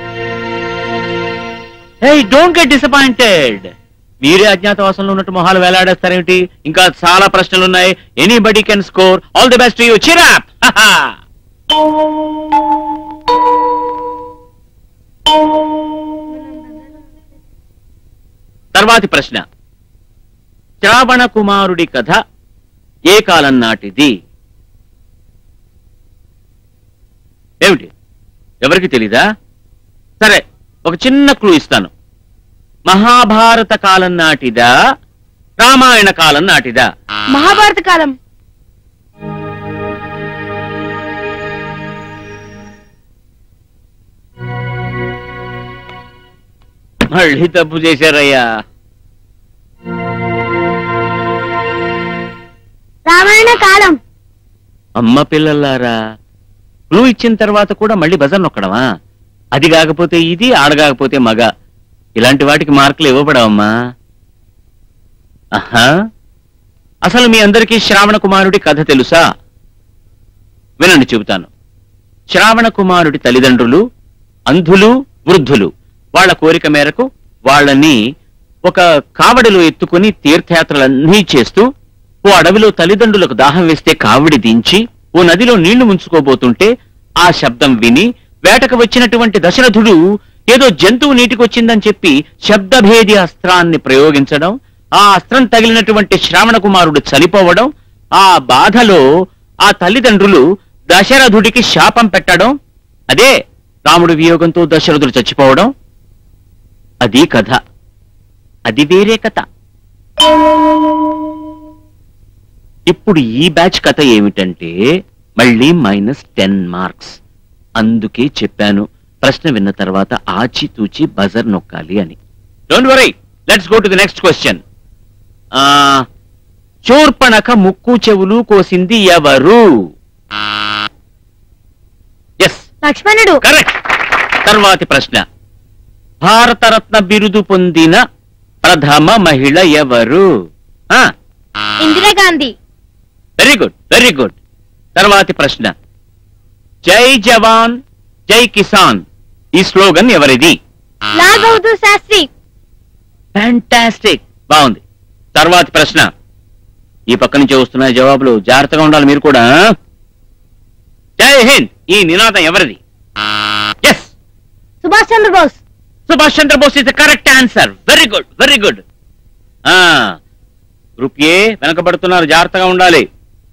hey don't get disappointed మీరే అజ్ఞాతవాసంలో ఉన్నట్టు మొహాలు వేలాడేస్తారేమిటి ఇంకా చాలా ప్రశ్నలు ఉన్నాయి anybody can score all the best you cheer up తర్వాతి ప్రశ్న శ్రావణ కుమారుడి కథ ఏ కాలం నాటిది ఏమిటి ఎవరికి తెలీదా సరే ఒక చిన్న క్లూ ఇస్తాను మహాభారత కాలం నాటిదా రామాయణ కాలం నాటిదా మహాభారత కాలం మళ్ళీ తప్పు చేశారయ్యా రామాయణ కాలం అమ్మ పిల్లలారా క్లూ ఇచ్చిన తర్వాత కూడా మళ్ళీ బజర్ నొక్కడమా అది కాకపోతే ఇది ఆడగాకపోతే మగ ఇలాంటి వాటికి మార్కులు ఇవ్వబడవమ్మా ఆహా అసలు మీ అందరికీ శ్రావణ కుమారుడి కథ తెలుసా వినండి చెబుతాను శ్రావణ కుమారుడి తల్లిదండ్రులు అంధులు వృద్ధులు వాళ్ళ కోరిక మేరకు వాళ్ళని ఒక కావడిలో ఎత్తుకుని తీర్థయాత్రలన్నీ చేస్తూ ఓ అడవిలో తల్లిదండ్రులకు దాహం వేస్తే కావిడి దించి ఓ నదిలో నీళ్లు ముంచుకోబోతుంటే ఆ శబ్దం విని వేటకు వచ్చినటువంటి దశరథుడు ఏదో జంతువు నీటికొచ్చిందని చెప్పి శబ్దభేది అస్త్రాన్ని ప్రయోగించడం ఆ అస్త్రం తగిలినటువంటి శ్రావణ కుమారుడు చనిపోవడం ఆ బాధలో ఆ తల్లిదండ్రులు దశరథుడికి శాపం పెట్టడం అదే రాముడి వియోగంతో దశరథుడు చచ్చిపోవడం అది కథ అది వేరే కథ ఇప్పుడు ఈ బ్యాచ్ కథ ఏమిటంటే మళ్ళీ మైనస్ టెన్ మార్క్స్ అందుకే చెప్పాను ప్రశ్న విన్న తర్వాత ఆచితూచి బజర్ నొక్కాలి అని don't worry let's go to the next question చోర్పణక ముక్కు చెవులు కోసింది ఎవరు ఎస్ లక్ష్మణుడు కరెక్ట్ తర్వాతి ప్రశ్న భారతరత్న బిరుదు పొందిన ప్రథమ మహిళ ఎవరు Indira Gandhi very good very good తర్వాతి ప్రశ్న జై జవాన్ జై కిసాన్ ఈ స్లోగన్ ఎవరిది లాల్ బహదూర్ శాస్త్రి ఫ్యాంటాస్టిక్ బాగుంది తర్వాతి ప్రశ్న ఈ పక్క నుంచి వస్తున్న జవాబులు జాగ్రత్తగా ఉండాలి మీరు కూడా జై హింద్ ఈ నినాదం ఎవరిది yes Subhash Chandrabose Subhash Chandrabose is the correct answer very good very good group A వెనకబడుతున్నారు జాగ్రత్తగా ఉండాలి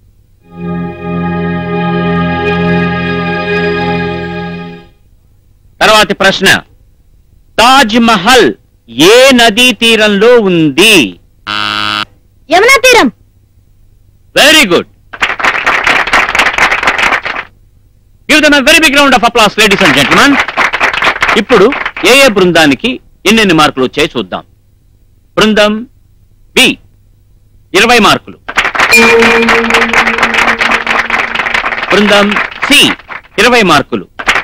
తర్వాతి ప్రశ్న తాజ్ మహల్ ఏ నదీ తీరంలో ఉంది యమునా తీరం very good give them very big round of applause ladies and gentlemen ఇప్పుడు ఏ ఏ బృందానికి ఎన్నెన్ని మార్కులు వచ్చాయి చూద్దాం బృందం బి ఇరవై మార్కులు బృందం సి ఇరవై మార్కులు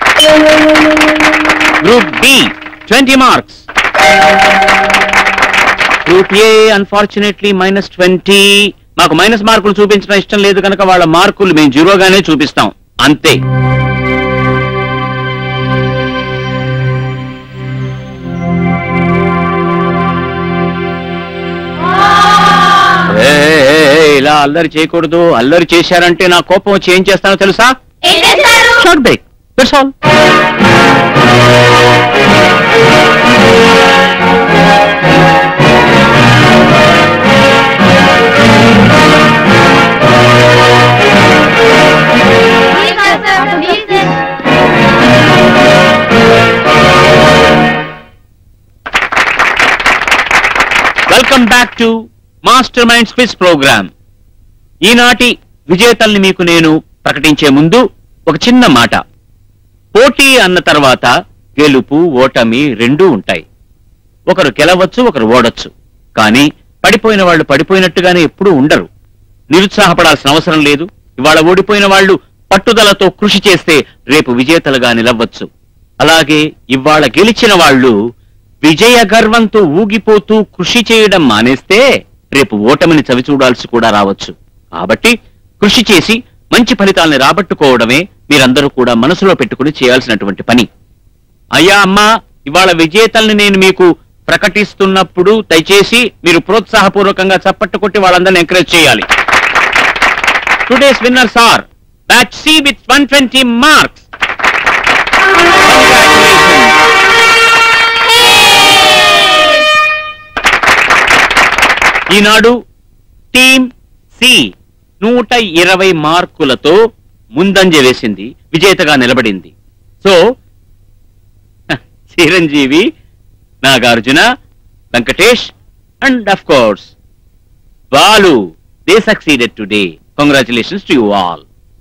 group B twenty marks group A unfortunately minus twenty మాకు మైనస్ మార్కులు చూపించడం ఇష్టం లేదు కనుక వాళ్ళ మార్కులు మేము జీరోగానే చూపిస్తాం అంతే ఏ, ఏ, ఏ, ఇలా అల్లరి చేయకూడదు అల్లరి చేశారంటే నా కోపం వచ్చి ఏం చేస్తానో తెలుసా short break that's all welcome back to master minds quiz program ఈనాటి విజేతల్ని మీకు నేను ప్రకటించే ముందు ఒక చిన్న మాట పోటీ అన్న తర్వాత గెలుపు ఓటమి రెండూ ఉంటాయి ఒకరు గెలవచ్చు ఒకరు ఓడొచ్చు కానీ పడిపోయిన వాళ్ళు పడిపోయినట్టుగానే ఎప్పుడూ ఉండరు నిరుత్సాహపడాల్సిన అవసరం లేదు ఇవాళ ఓడిపోయిన వాళ్ళు పట్టుదలతో కృషి చేస్తే రేపు విజేతలుగా నిలవచ్చు అలాగే ఇవాళ గెలిచిన వాళ్ళు విజయ గర్వంతో ఊగిపోతూ కృషి చేయడం మానేస్తే రేపు ఓటమిని చవిచూడాల్సి కూడా రావచ్చు కాబట్టి కృషి చేసి మంచి ఫలితాల్ని రాబట్టుకోవడమే మీరందరూ కూడా మనసులో పెట్టుకుని చేయాల్సినటువంటి పని అయ్యా అమ్మా ఇవాళ విజేతల్ని నేను మీకు ప్రకటిస్తున్నప్పుడు దయచేసి మీరు ప్రోత్సాహపూర్వకంగా చప్పట్టు కొట్టి వాళ్ళందరిని ఎంకరేజ్ చేయాలి today's winners are batch C with one twenty marks ఈనాడు టీమ్ సి నూట ఇరవై మార్కులతో ముందంజ వేసింది విజేతగా నిలబడింది సో హ, Chiranjeevi Nagarjuna Venkatesh and of course Balu they succeeded today congratulations to you all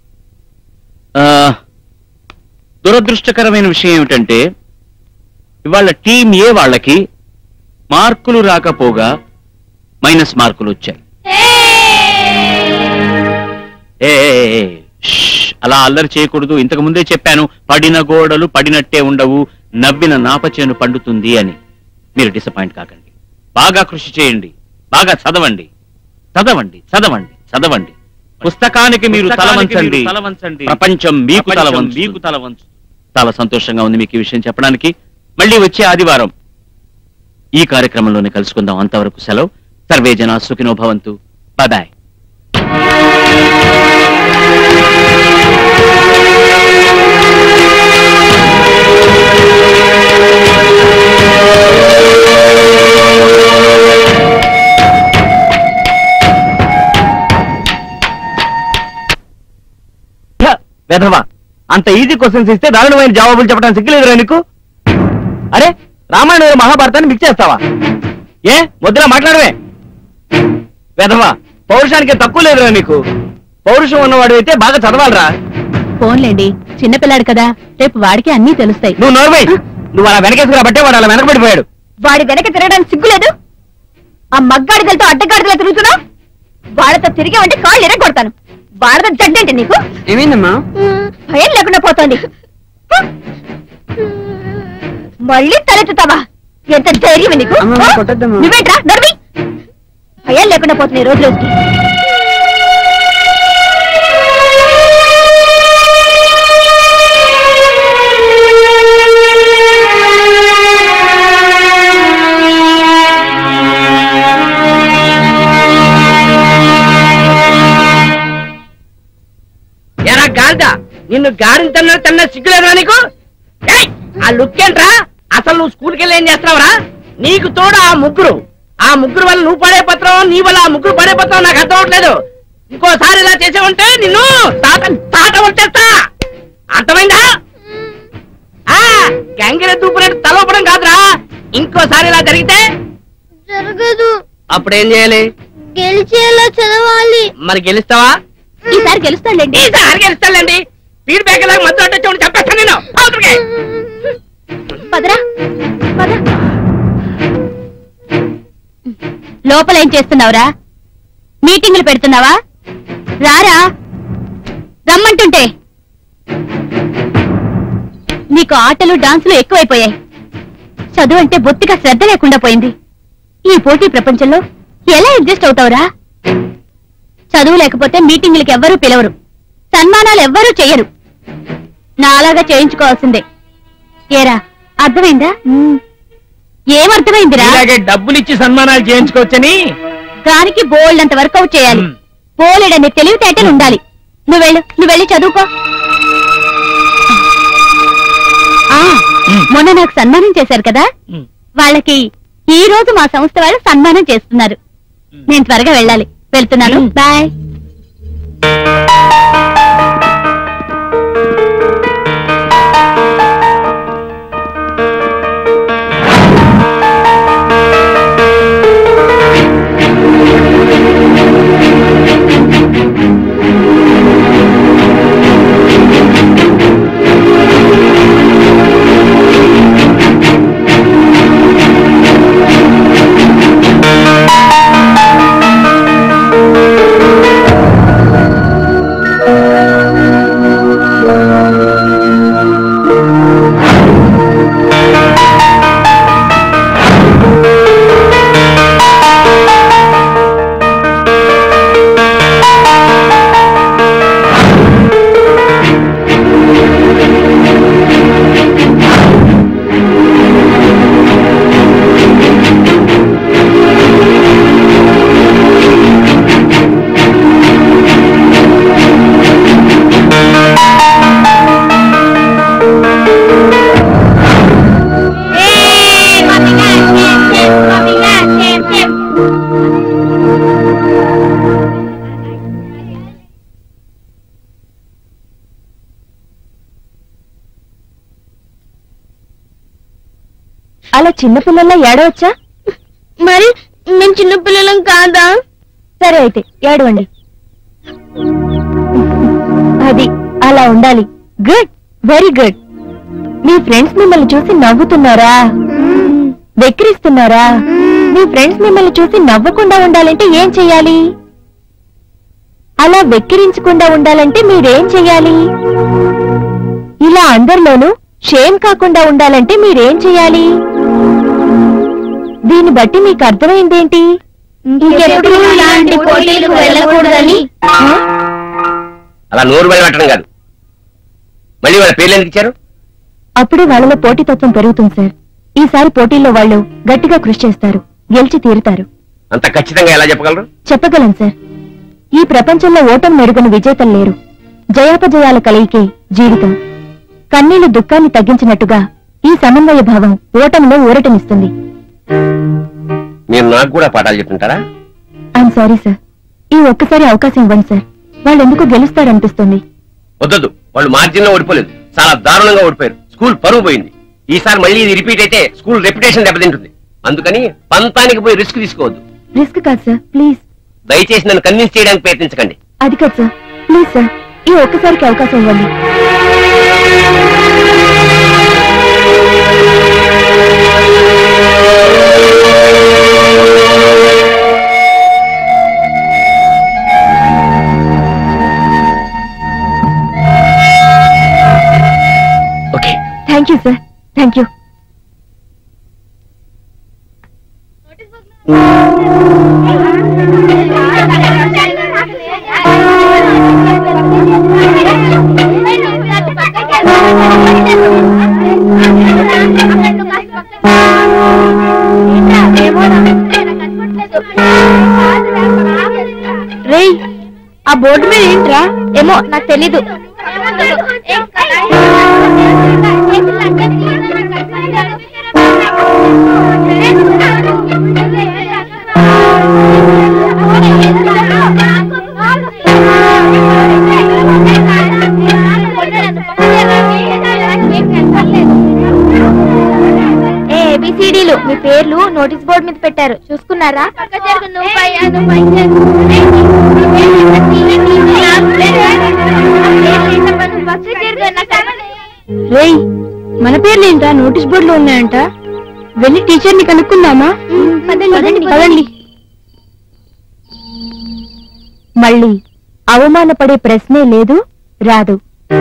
దురదృష్టకరమైన విషయం ఏమిటంటే ఇవాళ టీం ఏ వాళ్ళకి మార్కులు రాకపోగా మైనస్ మార్కులు వచ్చాయి ఏ ఏ, ఏ, షష్, అలా అల్లరి చేయకూడదు ఇంతకు ముందే చెప్పాను పడిన గోడలు పడినట్టే ఉండవు నవ్విన నాపచేను పండుతుంది అని మీరు డిసప్పాయింట్ కాకండి బాగా కృషి చేయండి బాగా చదవండి చదవండి చదవండి చదవండి పుస్తకానికి మీరు తలవంచండి తలవంచండి ప్రపంచం మీకు తలవంచు మీకు తలవంచు చాలా సంతోషంగా ఉంది మీకు ఈ విషయం చెప్పడానికి మళ్ళీ వచ్చే ఆదివారం ఈ కార్యక్రమంలోనే కలుసుకుందాం అంతవరకు సెలవు సర్వే జన సుఖినో భవంతు బాయ్ వెధవా అంత ఈజీ క్వశ్చన్స్ ఇస్తే దారుణమైన జవాబులు చెప్పడానికి సిగ్గులేదురా నీకు అరే రామాయణ మహాభారతాన్ని మిక్స్ చేస్తావా ఏ వద్దురా మాట్లాడవే వెధవా పౌరుషానికి తక్కువ లేదురా నీకు పౌరుషం ఉన్నవాడు అయితే బాగా చదవాలరా ఫోన్లేండి చిన్నపిల్లాడు కదా రేపు వాడికి అన్నీ తెలుస్తాయి నువ్వు నోర్మై నువ్వు అలా వెనకేసుకురా బట్టే వాడు అలా వెనకబడిపోయాడు వాడి వెనక తిరగడానికి సిగ్గులేదు ఆ మగ్గాడిదలతో అడ్డగాడిదలా తిరుగుతున్నావు వాళ్ళతో తిరిగావంటే కాళ్ళు ఎరగొడతాను వాళ్ళతో జడ్డంటే నీకు ఏమైందమ్మా భయం లేకుండా పోతోంది మళ్ళీ తలెత్తుతావా ఎంత ధైర్యం నీకు అమ్మమ్మ, ఆ? కొట్టొద్దమ్మా. నువ్వేంట్రా నడిమి భయం లేకుండా పోతున్నాయి రోజు రోజుకి ఎరా గాడిద నిన్ను గాడిని తన్న తన్న సిగ్గులేదురా నీకు ఏయ్, ఆ లుక్ ఏంట్రా అసలు నువ్వు స్కూల్కి వెళ్ళి ఏం చేస్తున్నావురా నీకు తోడు ఆ ముగ్గురు ఆ ముగ్గురు వల్ల నువ్వు పడే పత్రం నీ వల్ల ఆ ముగ్గురు పడే పత్రం నాకు అర్థం అవట్లేదు ఇంకోసారి ఇలా చేసావంటే నిన్ను తాట తాట వచ్చేస్తా అర్థమైందా ఆ గంగిరె దూపునట్టు తలవపడం కాదురా ఇంకోసారి ఇలా జరిగితే జరగదు అప్పుడేం చేయాలి గెలిచేలా చదవాలి మరి గెలుస్తావా ఈసారి గెలుస్తాడులేండి ఈసారి గెలుస్తానండి ఫీడ్బ్యాక్ లాగా మధ్య వచ్చి చెప్పేస్తాను నేను అవతలికి. పదరా పద లోపల ఏం చేస్తున్నావురా మీటింగులు పెడుతున్నావా రారా రమ్మంటుంటే నీకు ఆటలు డాన్సులు ఎక్కువైపోయాయి చదువు అంటే బొత్తిగా శ్రద్ధ లేకుండా పోయింది ఈ పోటీ ప్రపంచంలో ఎలా అడ్జస్ట్ అవుతావురా చదువు లేకపోతే మీటింగులకి ఎవ్వరూ పిలవరు సన్మానాలు ఎవ్వరూ చెయ్యరు నాలాగా చేయించుకోవాల్సిందే ఏరా అర్థమైందా ఏమర్థమైందిరా ఇలాగే డబ్బులిచ్చి సన్మానాలు చేయించుకోవచ్చని దానికి బోల్డ్ అంత వర్కౌట్ చేయాలి మ్. బోలెడన్ని తెలివితేటలు ఉండాలి నువ్వెళ్ళు నువ్వెళ్ళి చదువుకో ఆ, మొన్న నాకు సన్మానం చేశారు కదా మ్. వాళ్ళకి ఈ రోజు మా సంస్థ వాళ్ళు సన్మానం చేస్తున్నారు నేను త్వరగా వెళ్ళాలి వెళ్తున్నాను బాయ్ ఆ అలా చిన్నపిల్లల్లా ఏడవచ్చా మరి మేము చిన్న పిల్లలం కాదా సరే అయితే ఏడవండి అది అలా ఉండాలి గుడ్ వెరీ గుడ్ మీ ఫ్రెండ్స్ మిమ్మల్ని చూసి నవ్వుతున్నారా వెక్కిరిస్తున్నారా మీ ఫ్రెండ్స్ మిమ్మల్ని చూసి నవ్వకుండా ఉండాలంటే ఏం చెయ్యాలి అలా వెక్కిరించకుండా ఉండాలంటే మీరేం చెయ్యాలి ఇలా అందరిలోనూ షేమ్ కాకుండా ఉండాలంటే మీరేం చెయ్యాలి దీన్ని బట్టి మీకు అర్థమైందేంటి ఇంకెప్పుడు ఇలాంటి పోటీలకు వెళ్ళకూడదని ఆ? అలా నోరు బయటపట్టడం కాదు మళ్ళీ వాళ్ళ పేర్లు ఎందుకు ఇచ్చారు అప్పుడే వాళ్ళలో పోటీతత్వం పెరుగుతుంది సార్ ఈసారి పోటీల్లో వాళ్ళు గట్టిగా కృషి చేస్తారు గెలిచి తీరుతారు అంత ఖచ్చితంగా ఎలా చెప్పగలరు చెప్పగలను సార్ ఈ ప్రపంచంలో ఓటం మెరుగని విజేతలు లేరు జయాపజయాల కలయికే జీవితం కన్నీళ్లు దుఃఖాన్ని తగ్గించినట్టుగా ఈ సమన్వయ భావం ఓటమిలో ఊరటనిస్తుంది మీరు నాకు కూడా పాఠాలు చెప్తుంటారా ఐఎమ్ సారీ సార్ ఈ ఒక్కసారి అవకాశం ఇవ్వండి సార్ వాళ్ళు ఎందుకు గెలుస్తారనిపిస్తుంది వద్దొద్దు వాళ్ళు మార్జిన్ లో ఓడిపోలేదు చాలా దారుణంగా ఓడిపోయారు స్కూల్ పరువు పోయింది ఈసారి మళ్ళీ ఇది రిపీట్ అయితే స్కూల్ రెప్యుటేషన్ దెబ్బతింటుంది అందుకని పంతానికి పోయి రిస్క్ తీసుకోవద్దు రిస్క్ కాదు సార్ ప్లీజ్ దయచేసి నన్ను కన్విన్స్ చేయడానికి ప్రయత్నించకండి అది కాదు సార్ ప్లీజ్ సార్ ఈ ఒక్కసారికి అవకాశం ఇవ్వండి okay thank you sir thank you రేయ్ ఆ బోర్డు మీద ఏంట్రా ఏమో నాకు తెలీదు ఏబిసిడీలు మీ పేర్లు నోటీస్ బోర్డు మీద పెట్టారు చూసుకున్నారా రేయ్ మన పేర్లు ఏంటా నోటీస్ బోర్డు లో ఉన్నాయంట వెళ్ళి టీచర్ ని కనుక్కుందామా పదండి మళ్ళీ అవమానపడే ప్రశ్నే లేదు రాదు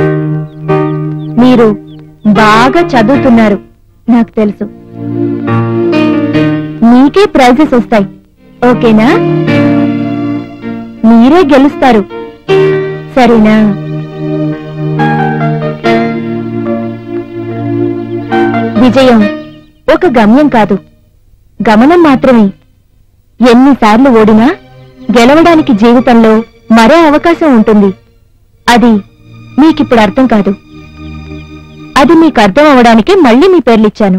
మీరు బాగా చదువుతున్నారు నాకు తెలుసు మీకే ప్రైజెస్ వస్తాయి ఓకేనా మీరే గెలుస్తారు సరేనా విజయం ఒక గమ్యం కాదు గమనం మాత్రమే ఎన్నిసార్లు ఓడినా గెలవడానికి జీవితంలో మరో అవకాశం ఉంటుంది అది మీకిప్పుడు అర్థం కాదు అది మీకు అర్థం అవడానికి మళ్ళీ మీ పేర్లిచ్చాను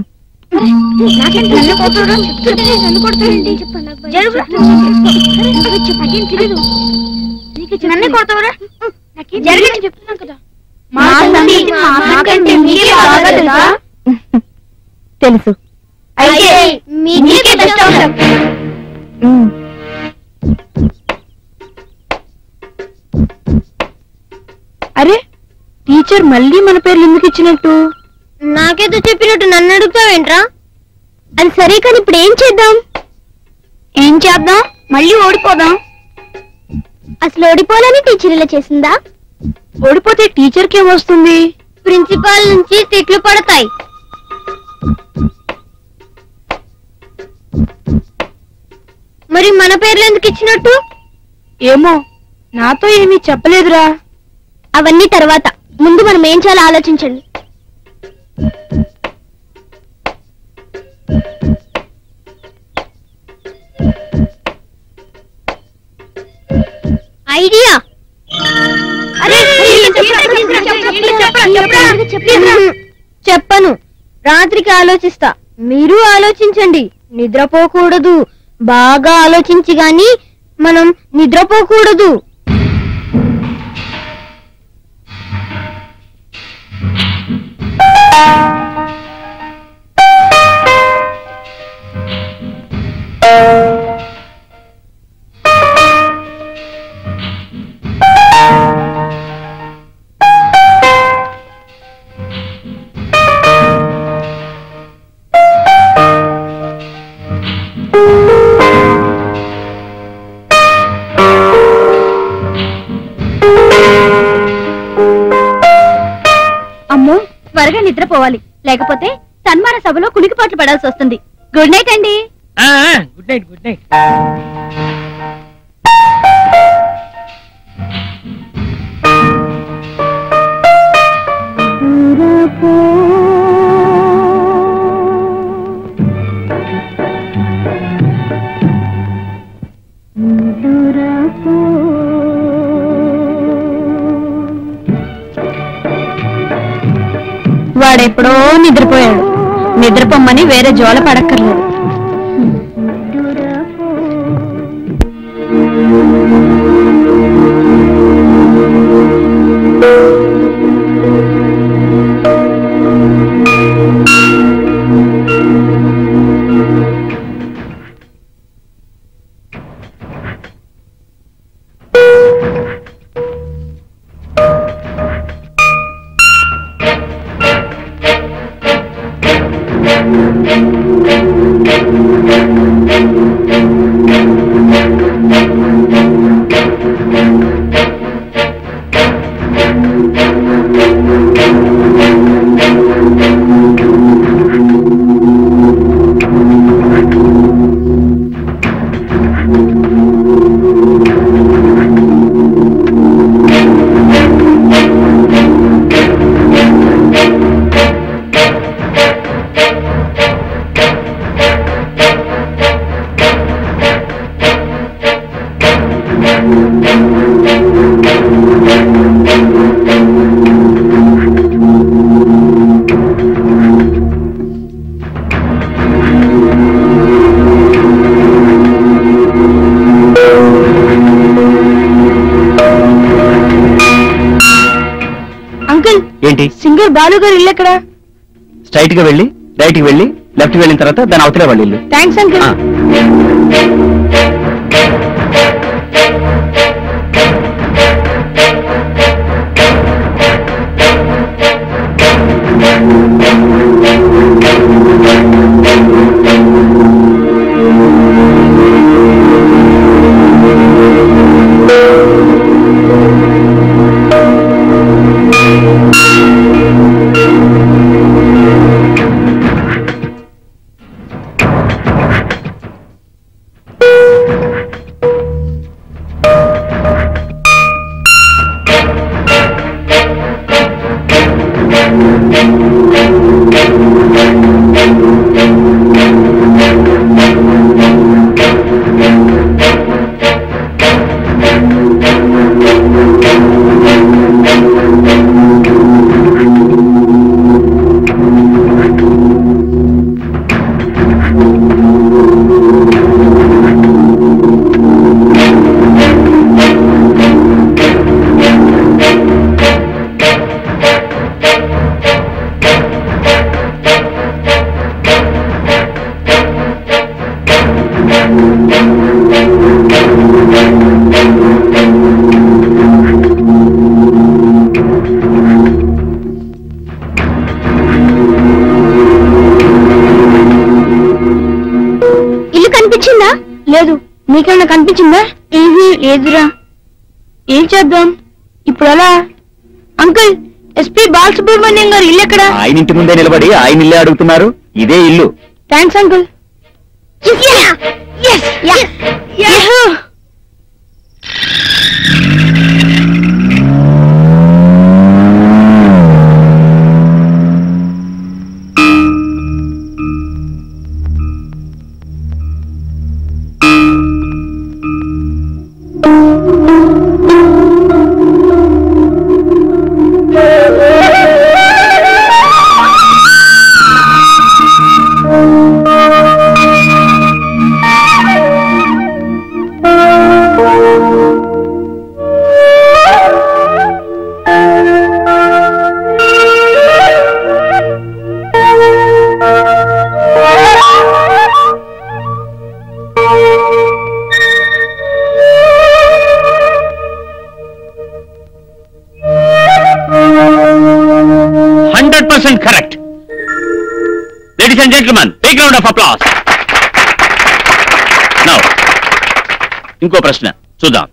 నన్ను కొడతావురా జరిగింది చెప్తున్నాం కదా మా సంగతి మాకంటే మీకే బాగా తెలుసా? తెలుసు అయితే మీకే బెస్ట్ అవుతాం ఉమ్. అరే టీచర్ మళ్ళీ మన పేర్లు ఎందుకు ఇచ్చినట్టు నాకేదో చెప్పినట్టు నన్ను అడుగుతావేంట్రా అది సరే కానీ ఇప్పుడు ఏం చేద్దాం ఏం చేద్దాం మళ్ళీ ఓడిపోదాం అసలు ఓడిపోవాలని టీచర్ ఇలా చేసిందా ఓడిపోతే టీచర్ కి ఏమొస్తుంది ప్రిన్సిపాల్ నుంచి తిట్లు పడతాయి మరి మన పేర్లు ఎందుకు ఇచ్చినట్టు ఏమో నాతో ఏమీ చెప్పలేదురా అవన్నీ తర్వాత ముందు మనం ఏం చేయాలో ఆలోచించండి ఐడియా చెప్పను రాత్రికి ఆలోచిస్తా మీరు ఆలోచించండి నిద్రపోకూడదు బాగా ఆలోచించి గాని మనం నిద్రపోకూడదు త్వరగా నిద్రపోవాలి లేకపోతే సన్మాన సభలో కులికిపాట్లు పడాల్సి వస్తుంది గుడ్ నైట్ అండి ఆ, ఆ, గుడ్ నైట్ గుడ్ నైట్ వాడెప్పుడో నిద్రపోయాడు నిద్రపోమ్మని వేరే జోల పడక్కర్లేదు అంకుల్ ఏంటి సింగర్ బాలు గారు ఇల్లు ఎక్కడ స్ట్రైట్ గా వెళ్ళి రైట్ కి వెళ్ళి లెఫ్ట్ కి వెళ్ళిన తర్వాత దాని అవతలే వాళ్ళ ఇల్లు థ్యాంక్స్ అంకుల్ ఆ. ఇల్లు కనిపించిందా లేదు నీకేమైనా కనిపించిందా ఏమీ లేదురా ఏం చేద్దాం ఇప్పుడు ఎలా అంకుల్ ఎస్పీ బాలసుబ్రహ్మణ్యం గారు ఇల్లు ఎక్కడ ఆయన ఇంటి ముందే నిలబడి ఆయన ఇల్లే అడుగుతున్నారు ఇదే ఇల్లు thanks uncle hundred percent correct ladies and gentlemen big round of applause now ఇంకో ప్రశ్న చూద్దాం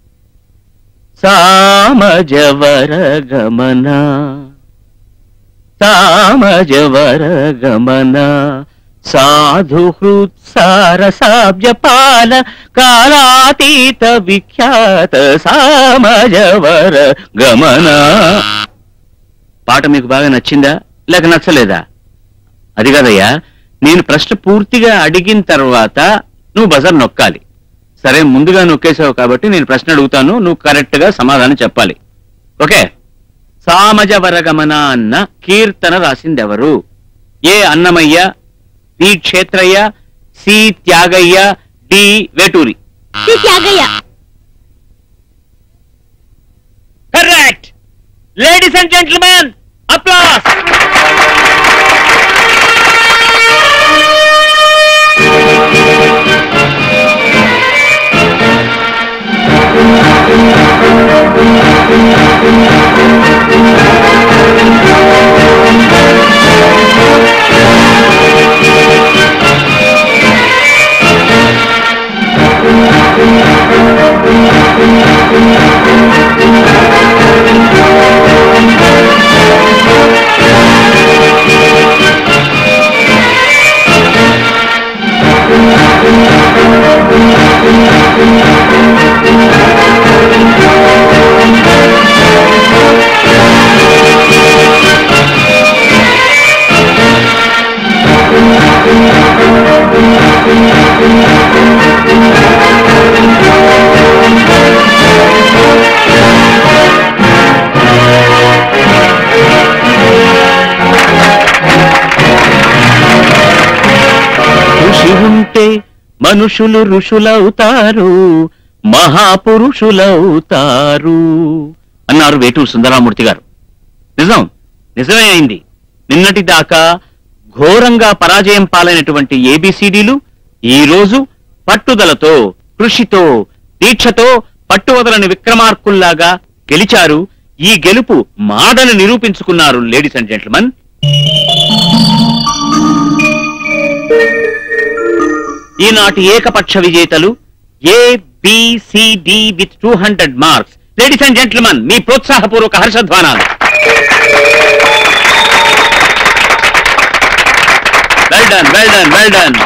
సామజవర గమన సామజవర గమన సాధు హృత్సారసాబ్జపాల కాలాతీత విఖ్యాత సామజవర గమన పాట మీకు బాగా నచ్చిందా లేక నచ్చలేదా అది కాదయ్యా నేను ప్రశ్న పూర్తిగా అడిగిన తర్వాత నువ్వు బజర్ నొక్కాలి సరే ముందుగా నొక్కేసావు కాబట్టి నేను ప్రశ్న అడుగుతాను నువ్వు కరెక్ట్ గా సమాధానం చెప్పాలి ఓకే సామజవరగమన అన్న కీర్తన రాసిందెవరు A Annamayya B Kshetrayya C Tyagayya D Veturi Shri Tyagayya correct ladies and gentlemen applause ఋషి ఉంటే మనుషులు ఋషులవుతారు మహాపురుషులవుతారు అన్నారు వేటూరు సుందరామూర్తి గారు నిజం నిజమే అయింది నిన్నటి దాకా ఘోరంగా పరాజయం పాలైనటువంటి ఏబిసిడీలు ఈ రోజు పట్టుదలతో కృషితో దీక్షతో పట్టువదలని విక్రమార్కుల్లాగా గెలిచారు ఈ గెలుపు మాడని నిరూపించుకున్నారు లేడీస్ అండ్ జెంట్లమన్ ఈనాటి ఏకపక్ష విజేతలు A BCD with two hundred marks ladies and gentleman మీ ప్రోత్సాహపూర్వక హర్షధ్వానాలు well done well done well done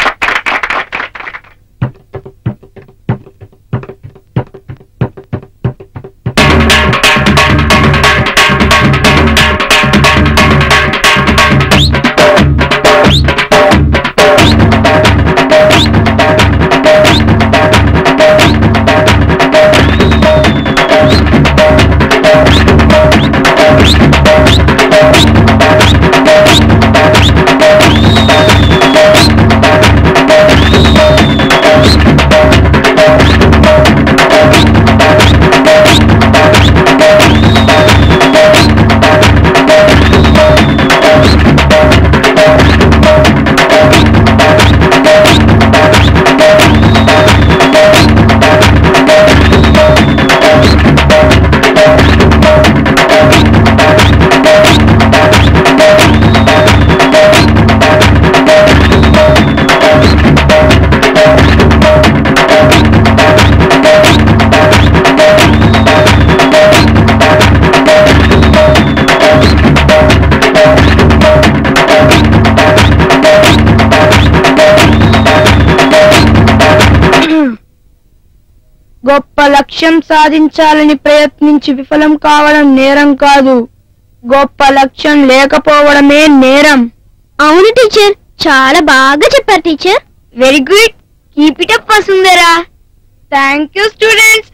గొప్ప లక్ష్యం సాధించాలని ప్రయత్నించి విఫలం కావడం నేరం కాదు గొప్ప లక్ష్యం లేకపోవడమే నేరం అవును టీచర్ చాలా బాగా చెప్పారు teacher very good keep it up Vasundhara thank you students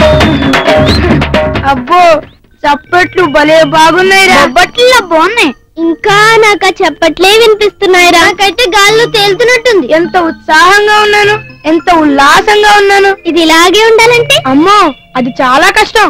అబ్బో చప్పట్లు భలే బాగున్నాయి రా బొబ్బట్లలో బాగున్నాయి ఇంకా నాకు ఆ చెప్పట్లే వినిపిస్తున్నాయిరా నాకైతే గాల్లో తేలుతున్నట్టుంది ఎంత ఉత్సాహంగా ఉన్నాను ఎంత ఉల్లాసంగా ఉన్నాను ఇది ఇలాగే ఉండాలంటే అమ్మో అది చాలా కష్టం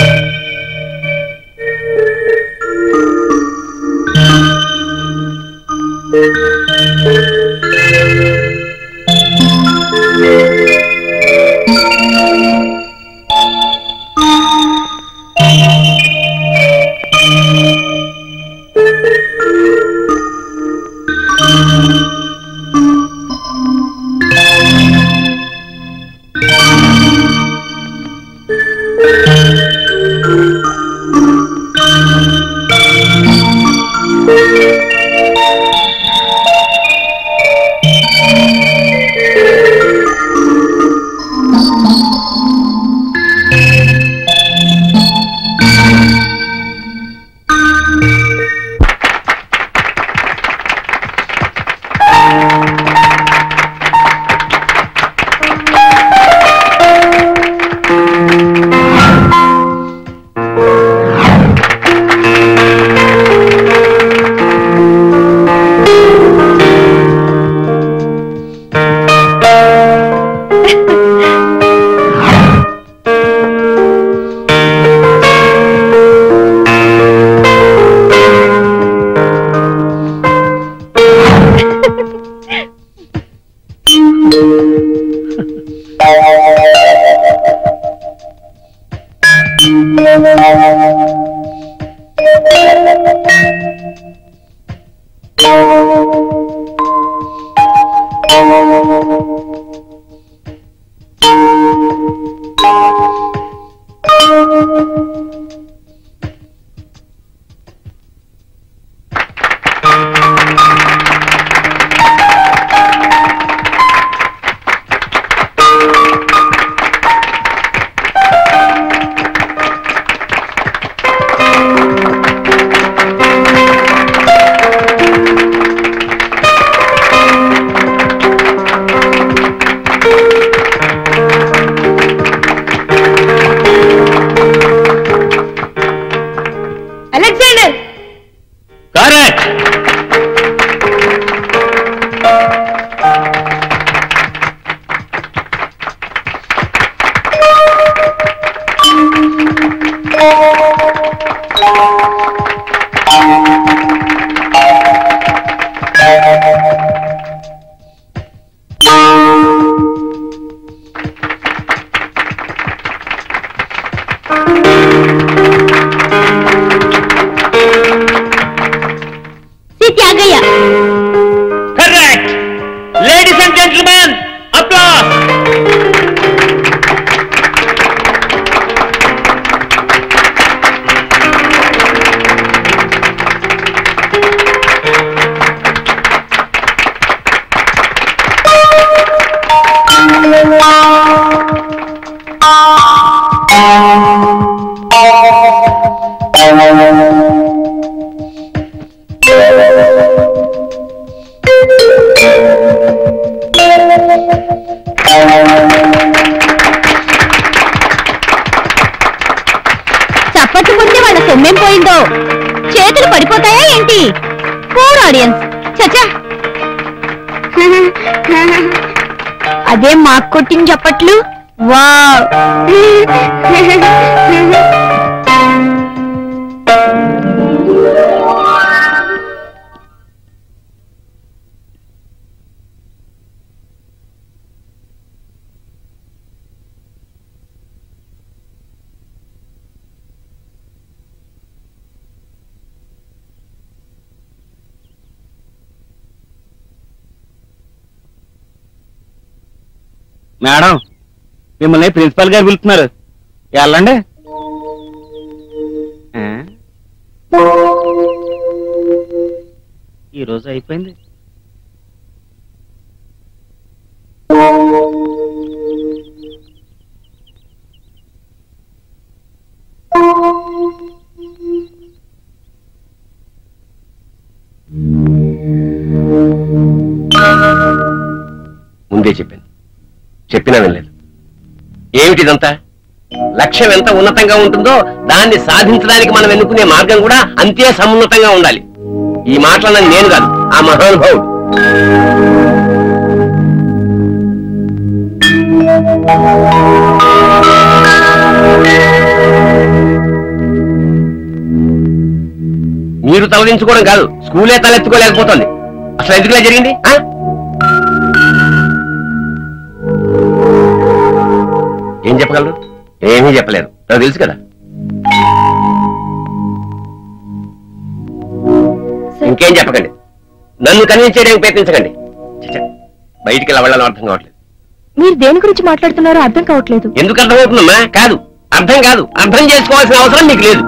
Alexander correct Tyagayya correct ladies and gentlemen applause చప్పట్లు కొడితే వాళ్ళ సొమ్మేం పోయిందో చేతులు పడిపోతాయా ఏంటి ఫోర్ ఆడియన్స్ చచ్చా అదే మాకు కొట్టిన చప్పట్లు వా మేడం మిమ్మల్ని ప్రిన్సిపల్ గారు పిలుస్తున్నారు వెళ్ళండి ఆ? ఈ రోజు అయిపోయింది ముందే చెప్పాను చెప్పినా వినలేదు ఏమిటిదంతా లక్ష్యం ఎంత ఉన్నతంగా ఉంటుందో దాన్ని సాధించడానికి మనం ఎన్నుకునే మార్గం కూడా అంతే సమున్నతంగా ఉండాలి ఈ మాటలన్నది నేను కాదు ఆ మహానుభావుడు మీరు తలదించుకోవడం కాదు స్కూలే తలెత్తుకోలేకపోతుంది అసలు ఎందుకులా జరిగింది ఆ? ఏం చెప్పగలరు ఏమీ చెప్పలేరు నాకు తెలుసు కదా ఇంకేం చెప్పకండి నన్ను కన్విన్స్ చేయడానికి ప్రయత్నించకండి ఛ, ఛ. బయటికి ఎలా వెళ్ళాలో అర్థం కావట్లేదు మీరు దేని గురించి మాట్లాడుతున్నారో అర్థం కావట్లేదు ఎందుకు అర్థమవుతుందమ్మా కాదు అర్థం కాదు అర్థం చేసుకోవాల్సిన అవసరం మీకు లేదు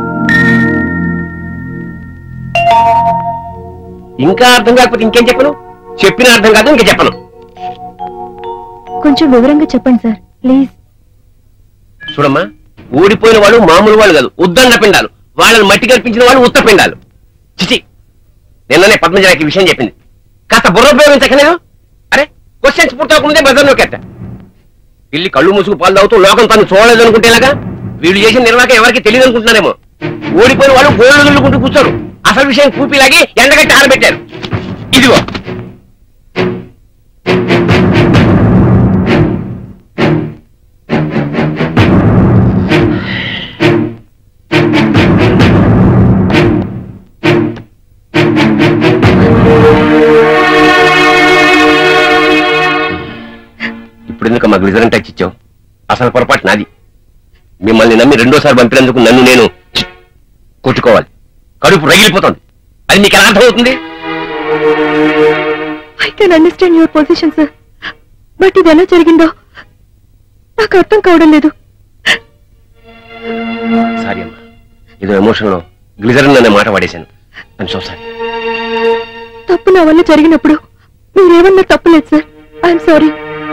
ఇంకా అర్థం కాకపోతే ఇంకేం చెప్పను చెప్పిన అర్థం కాదు ఇంకా చెప్పను కొంచెం వివరంగా చెప్పండి సార్ ప్లీజ్ చూడమ్మా ఊడిపోయిన వాళ్ళు మామూలు వాళ్ళు కాదు ఉద్దండ పిండాలు వాళ్ళని మట్టి కల్పించిన వాళ్ళు ఉత్త పిండాలు చిచి నిన్ననే పద్మజరాకి విషయం చెప్పింది కాస్త బుర్ర ఉపయోగించకలేదు అరే క్వశ్చన్స్ పూర్తవకముందే బజర్ నొక్కేట పిల్లి కళ్ళు మూసుకు పాలు తాగుతూ లోకం తను చూడలేదు అనుకుంటేలాగా వీళ్ళు చేసిన నిర్వాహకం ఎవరికి తెలియదు అనుకుంటున్నారేమో ఓడిపోయిన వాళ్ళు గోళ్ళు దుల్లుకుంటూ కూర్చోరు అసలు విషయం కూపిలాగి ఎండగట్టి ఆరబెట్టారు ఇదిగో ఇప్పుడు ఎందుకు మా గ్లిజరన్ టచ్ ఇచ్చావు అసలు పొరపాటు నాది మిమ్మల్ని నమ్మి రెండోసారి పంపినందుకు నన్ను నేను చి- కొట్టుకోవాలి కడుపు రగిలిపోతుంది అది మీకు ఎలా అర్థమవుతుంది I can understand your position sir but ఇది ఎలా జరిగిందో నాకు అర్థం కావడం లేదు సారీ అమ్మా ఏదో ఎమోషన్లో గ్లిజరన్ అనే మాట వాడేశాను ఐమ్ సో సారీ తప్పు నా వల్ల జరిగినప్పుడు మీరేమన్నా తప్పులేదు సార్ ఐఎమ్ సారీ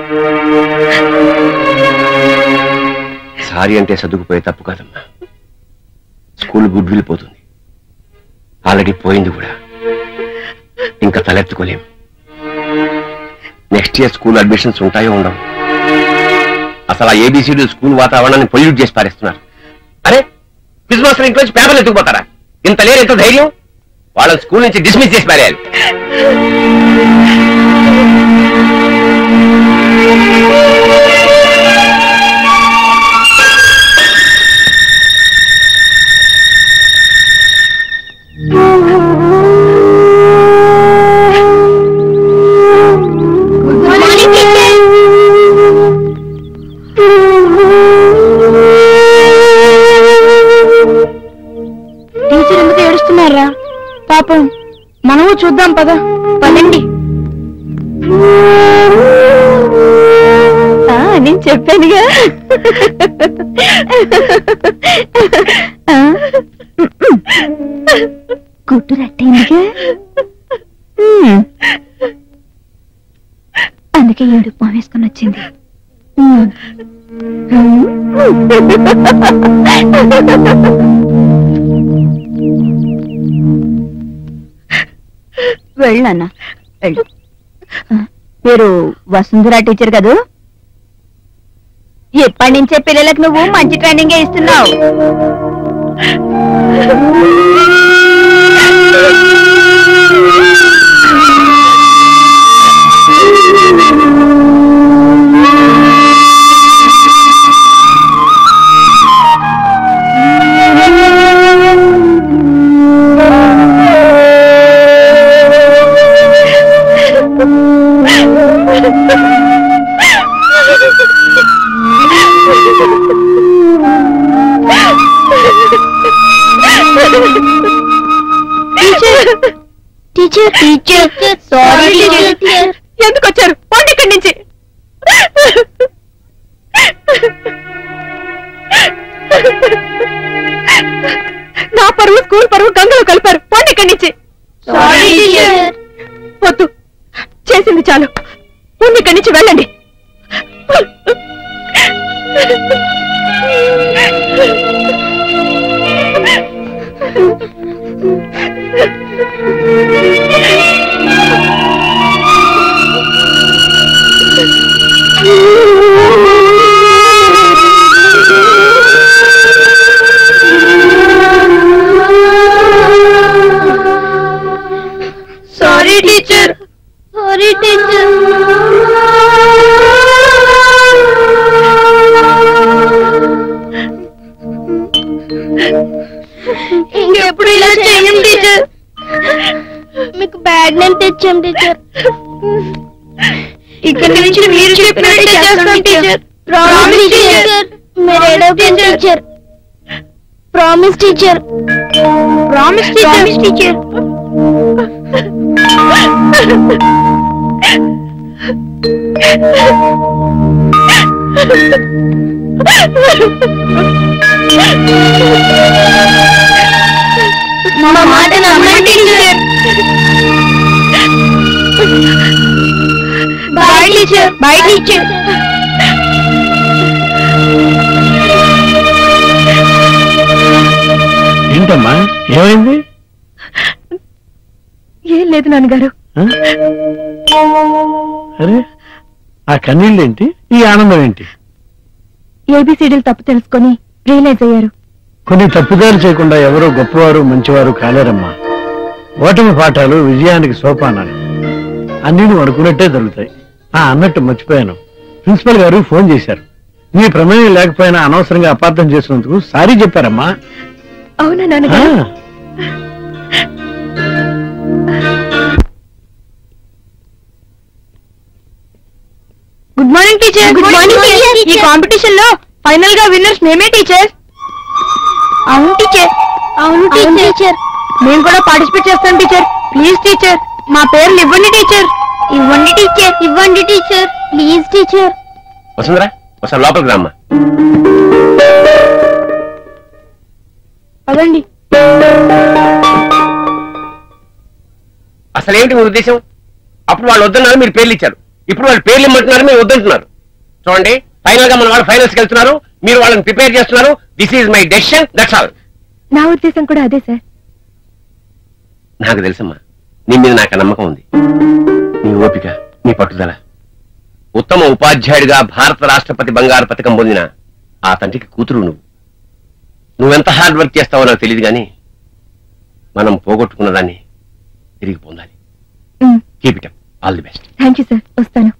సారీ అంటే సర్దుకుపోయే తప్పు కాదమ్మా స్కూల్ గుడ్ విల్ పోతుంది ఆల్రెడీ పోయింది కూడా ఇంకా తలెత్తుకోలేం నెక్స్ట్ ఇయర్ స్కూల్ అడ్మిషన్స్ ఉంటాయో ఉండవు అసలు ఆ ఏబిసిడి స్కూల్ వాతావరణాన్ని పొల్యూట్ చేసి పారేస్తున్నారు అరే క్విజ్ మాస్టర్ ఇంట్లోంచి పేపర్లు ఎత్తుకుపోతారా ఇంత లేరు ఎంత ధైర్యం వాళ్ళని స్కూల్ నుంచి డిస్మిస్ చేసి పారేయాలి టీచర్ ఎందుకు ఏడుస్తున్నారా పాపం మనము చూద్దాం పద పదండి ఆ, నేను చెప్పానుగా ఆ, గుడ్డు రట్టయిందిగా ఉమ్. అందుకే ఏడు వేసుకొని వచ్చింది ఉమ్. వెళ్ళన్న వెళ్ళు ఆ, మీరు వసుంధర టీచర్ కదూ ఎప్పటి నుంచే పిల్లలకు నువ్వు మంచి ట్రైనింగ్ ఇస్తున్నావు టీచర్ టీచర్ సారీ టీచర్ ఎందుకు వచ్చారు పోండి ఇక్కడి నుంచి నా పరువు స్కూల్ పరువు గంగలో కలిపారు పోండి ఇక్కడి నుంచి వద్దు చేసింది చాలు ముందు ఇక్కడి నుంచి వెళ్ళండి ఇచ్చాం టీచర్ ఇక్కడ నుంచి మీరు చెప్పినట్టే చేస్తాం టీచర్ ప్రామిస్ టీచర్ మీరు ఏడవకండి teacher promise teacher promise promise teacher మా మాట నమ్మండి teacher bye teacher bye teacher ఏంటమ్మా ఏమైంది ఏం లేదు నాన్నగారు ఆ? అరే ఆ కన్నీళ్ళేంటి ఈ ఆనందం ఏంటి ఏబిసిడీలు తప్పు తెలుసుకొని రియలైజ్ అయ్యారు కొన్ని తప్పుదారు చేయకుండా ఎవరో గొప్పవారు మంచివారు కాలేరమ్మా ఓటమి పాఠాలు విజయానికి సోపానాలు అన్ని నువ్వు అనుకున్నట్టే జరుగుతాయి ఆ అన్నట్టు మర్చిపోయాను ప్రిన్సిపల్ గారు ఫోన్ చేశారు మీ ప్రమేయం లేకపోయినా అనవసరంగా అపార్థం చేసినందుకు సారీ చెప్పారమ్మా అవునా ఆ, నాన్నగారు good morning teacher Good morning, teacher. ఈ కాంపిటీషన్ లో ఫైనల్ గా విన్నర్స్ మేమే టీచర్ అవును టీచర్ అవును టీచర్ మేము కూడా పార్టిసిపేట్ చేస్తాం టీచర్ ప్లీజ్ టీచర్ మా పేర్లు ఇవ్వండి టీచర్ ఇవ్వండి టీచర్ ఇవ్వండి టీచర్ ప్లీజ్ టీచర్ వసుంధరా ఒకసారి లోపలికి రామ్మా పదండి అసలు ఏంటి మీ ఉద్దేశం అప్పుడు వాళ్ళు వద్దన్నారు మీరు పేర్లు ఇచ్చారు ఇప్పుడు వాళ్ళు పేర్లు ఇమ్మంటున్నారు మీరు వద్దంటున్నారు చూడండి ఫైనల్ గా మన వాళ్ళు ఫైనల్స్ కి వెళ్తున్నారు మీరు వాళ్ళని ప్రిపేర్ చేస్తున్నారు this is my decision that's all నా ఉద్దేశం కూడా అదే సార్ నాకు తెలుసమ్మా నీ మీద నాకు ఆ నమ్మకం ఉంది నీ ఓపిక నీ పట్టుదల ఉత్తమ ఉపాధ్యాయుడిగా భారత రాష్ట్రపతి బంగారు పథకం పొందిన ఆ తండ్రికి కూతురు నువ్వు నువ్వెంత హార్డ్ వర్క్ చేస్తావో నాకు తెలియదు కానీ మనం పోగొట్టుకున్న దాన్ని తిరిగి పొందాలి keep it up all the best thank you sir వస్తాను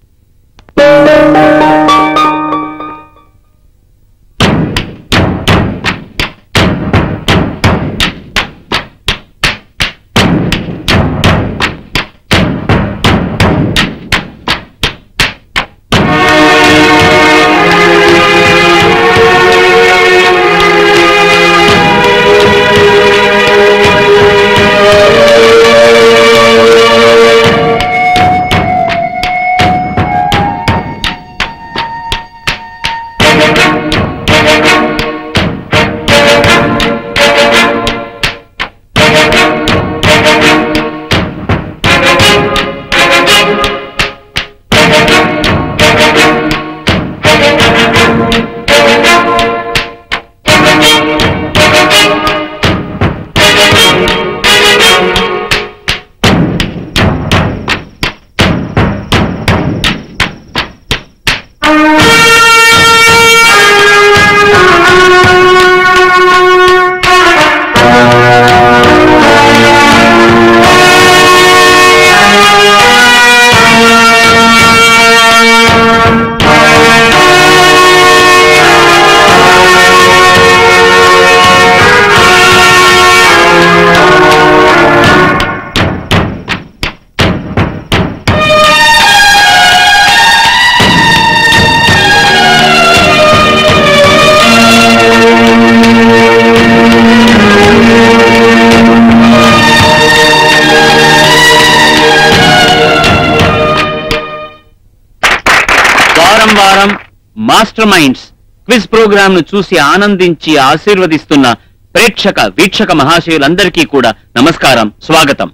వారం వారం మాస్టర్ మైండ్స్ క్విజ్ ప్రోగ్రామ్ ను చూసి ఆనందించి ఆశీర్వదిస్తున్న ప్రేక్షక వీక్షక మహాశయులందరికీ కూడా నమస్కారం స్వాగతం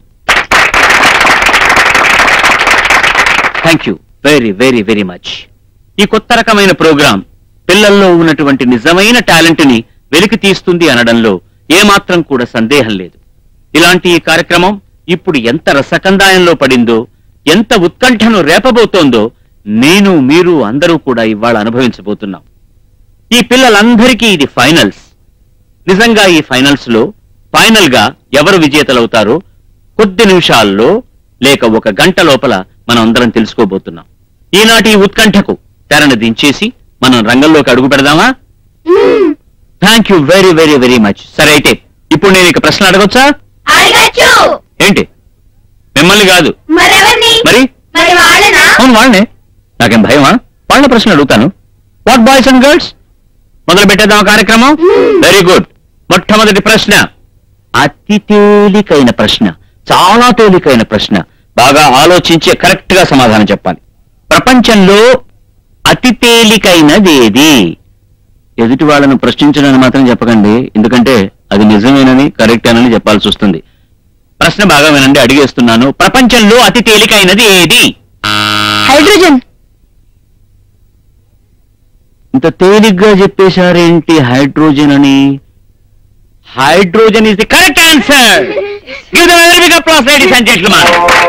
thank you very very very much ఈ కొత్త రకమైన ప్రోగ్రాం పిల్లల్లో ఉన్నటువంటి నిజమైన టాలెంట్ ని వెలికి తీస్తుంది అనడంలో ఏమాత్రం కూడా సందేహం లేదు ఇలాంటి ఈ కార్యక్రమం ఇప్పుడు ఎంత రసకందాయంలో పడిందో ఎంత ఉత్కంఠను రేపబోతోందో నేను మీరు అందరూ కూడా ఇవాళ అనుభవించబోతున్నాం ఈ పిల్లలందరికీ ఇది ఫైనల్స్ నిజంగా ఈ ఫైనల్స్ లో ఫైనల్ గా ఎవరు విజేతలవుతారో కొద్ది నిమిషాల్లో లేక ఒక గంట లోపల మనం అందరం తెలుసుకోబోతున్నాం ఈనాటి ఈ ఉత్కంఠకు తెరను దించేసి మనం రంగంలోకి అడుగు పెడదామా thank you very very very much సరే అయితే ఇప్పుడు నేను ఇక ప్రశ్న అడగొచ్చా ఏంటి మిమ్మల్ని కాదు మరెవరిని మరి మరి వాళ్ళనా అవును వాళ్ళనే నాకేం భయమా వాళ్ళ ప్రశ్న అడుగుతాను వాట్ బాయ్స్ అండ్ గర్ల్స్ మొదలు పెట్టేద్దాం ఆ కార్యక్రమం వెరీ గుడ్ మొట్టమొదటి ప్రశ్న అతి తేలికైన ప్రశ్న చాలా తేలికైన ప్రశ్న బాగా ఆలోచించి కరెక్ట్ గా సమాధానం చెప్పాలి ప్రపంచంలో అతి తేలికైనది ఏది ఎదుటి వాళ్ళను ప్రశ్నించడానికి మాత్రం చెప్పకండి ఎందుకంటే అది నిజమేనని కరెక్ట్ అని చెప్పాల్సి వస్తుంది ప్రశ్న బాగా వినండి అడిగేస్తున్నాను ప్రపంచంలో అతి తేలికైనది ఏది హైడ్రోజన్ ఇంత తేలిగ్గా చెప్పేశారేంటి హైడ్రోజన్ అని hydrogen is the correct answer give the very big applause ladies and gentlemen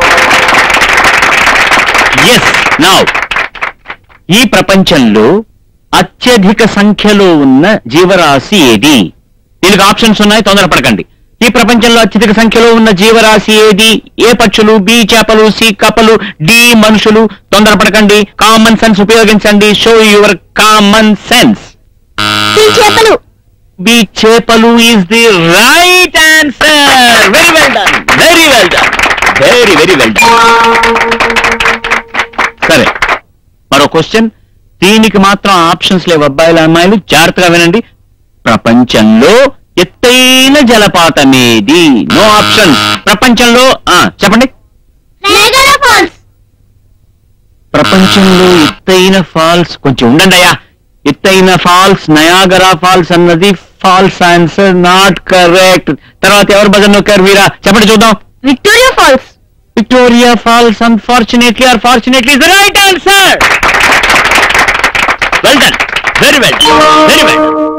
yes now ఈ ప్రపంచంలో అత్యధిక సంఖ్యలో ఉన్న జీవరాశి ఏది దీనికి ఆప్షన్స్ ఉన్నాయి తొందరపడకండి ఈ ప్రపంచంలో అత్యధిక సంఖ్యలో ఉన్న జీవరాశి ఏది ఏ పక్షులు బి చేపలు సి కప్పలు డి మనుషులు తొందరపడకండి కామన్ సెన్స్ ఉపయోగించండి షో యువర్ కామన్ సెన్స్ చేపలు బి చేపలు is the right answer very well done very well done very very well done సరే మరో క్వశ్చన్ దీనికి మాత్రం ఆప్షన్స్ లేవు అబ్బాయిలు అమ్మాయిలు జాగ్రత్తగా వినండి ప్రపంచంలో ఎత్తైన జలపాతమేది నో ఆప్షన్స్ ప్రపంచంలో ఆ, చెప్పండి ప్రపంచంలో ఎత్తైన ఫాల్స్ కొంచెం ఉండండి అయ్యా ఎత్తైన ఫాల్స్ నయాగరా ఫాల్స్ అన్నది ఫాల్స్ ఆన్సర్ నాట్ కరెక్ట్ తర్వాత ఎవరు భజన్ నొక్కారు వీరా చెప్పండి చూద్దాం Victoria falls Victoria falls unfortunately or fortunately the right answer well done very well very well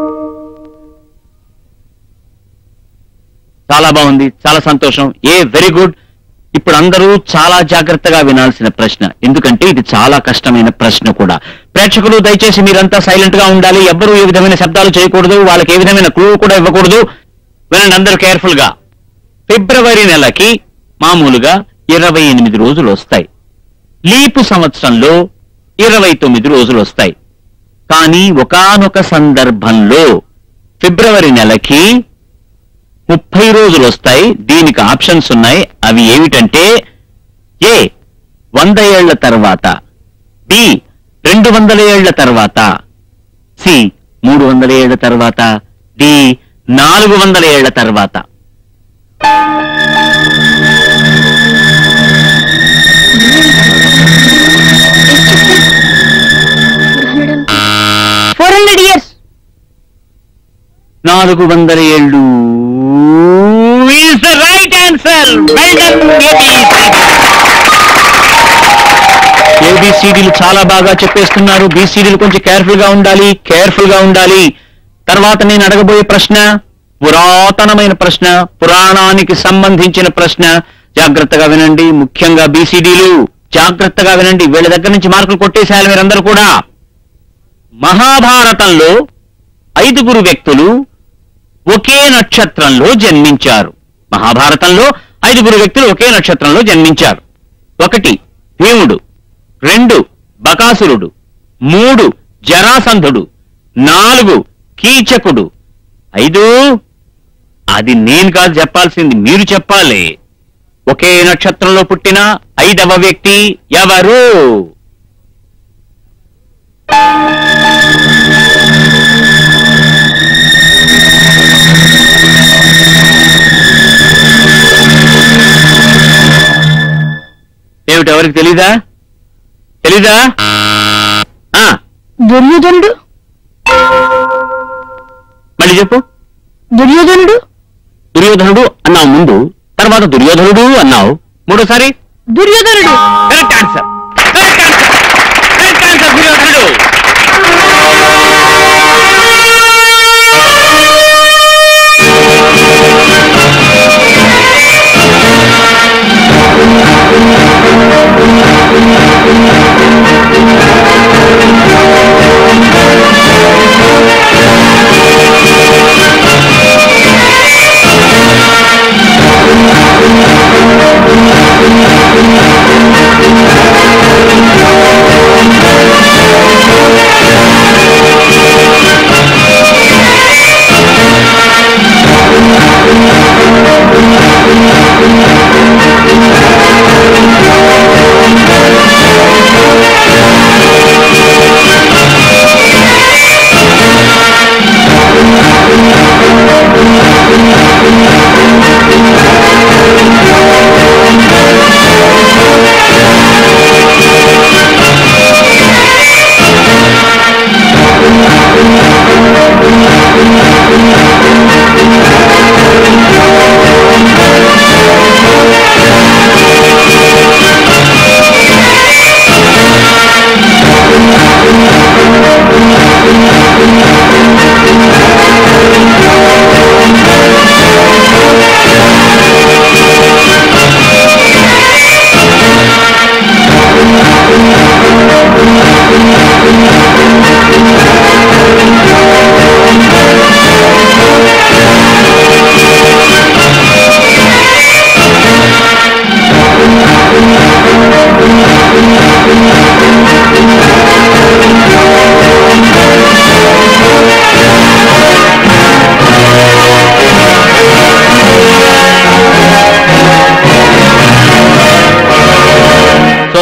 చాలా బాగుంది చాలా సంతోషం ఏ వెరీ గుడ్ ఇప్పుడు అందరూ చాలా జాగ్రత్తగా వినాల్సిన ప్రశ్న ఎందుకంటే ఇది చాలా కష్టమైన ప్రశ్న కూడా ప్రేక్షకులు దయచేసి మీరంతా సైలెంట్ గా ఉండాలి ఎవ్వరూ ఏ విధమైన శబ్దాలు చేయకూడదు వాళ్ళకి ఏ విధమైన క్లూ కూడా ఇవ్వకూడదు వినండి అందరూ కేర్ఫుల్ గా ఫిబ్రవరి నెలకి మామూలుగా ఇరవై ఎనిమిది రోజులు వస్తాయి లీపు సంవత్సరంలో ఇరవై తొమ్మిది రోజులు వస్తాయి కానీ ఒకానొక సందర్భంలో ఫిబ్రవరి నెలకి ముప్పై రోజులు వస్తాయి దీనికి ఆప్షన్స్ ఉన్నాయి అవి ఏమిటంటే ఏ వంద ఏళ్ల తర్వాత బి రెండు వందల ఏళ్ల తర్వాత సి మూడు వందల ఏళ్ల తర్వాత డి నాలుగు వందల ఏళ్ల తర్వాత ఫోర్ హండ్రెడ్ ఇయర్స్ నాలుగు వందల ఏళ్ళు is the right answer well done ఏబిసిడీలు చాలా బాగా చెప్పేస్తున్నారు బీసీడీలు కొంచెం కేర్ఫుల్ గా ఉండాలి కేర్ఫుల్ గా ఉండాలి తర్వాత నేను అడగబోయే ప్రశ్న పురాతనమైన ప్రశ్న పురాణానికి సంబంధించిన ప్రశ్న జాగ్రత్తగా వినండి ముఖ్యంగా బీసీడీలు జాగ్రత్తగా వినండి వీళ్ళ దగ్గర నుంచి మార్కులు కొట్టేసేయాలి మీరందరూ కూడా మహాభారతంలో ఐదుగురు వ్యక్తులు ఒకే నక్షత్రంలో జన్మించారు మహాభారతంలో ఐదుగురు వ్యక్తులు ఒకే నక్షత్రంలో జన్మించారు ఒకటి భీముడు రెండు బకాసురుడు మూడు జరాసంధుడు నాలుగు కీచకుడు ఐదు అది నేను కాదు చెప్పాల్సింది మీరు చెప్పాలి ఒకే నక్షత్రంలో పుట్టిన ఐదవ వ్యక్తి ఎవరు ఏమిటి ఎవరికి తెలీదా తెలీదా ఆ, దుర్యోధనుడు మళ్ళీ చెప్పు దుర్యోధనుడు దుర్యోధనుడు అన్నావు ముందు తర్వాత దుర్యోధనుడు అన్నావు మూడోసారి దుర్యోధనుడు correct answer correct answer correct answer దుర్యోధనుడు దుర్యోధనుడు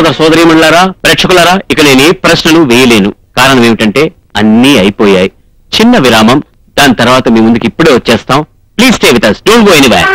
సోదర సోదరీమణులారా ప్రేక్షకులారా ఇక నేను ఏ ప్రశ్నలు వేయలేను కారణం ఏమిటంటే అన్నీ అయిపోయాయి చిన్న విరామం దాని తర్వాత మీ ముందుకు ఇప్పుడే వచ్చేస్తాం please stay with us don't go anywhere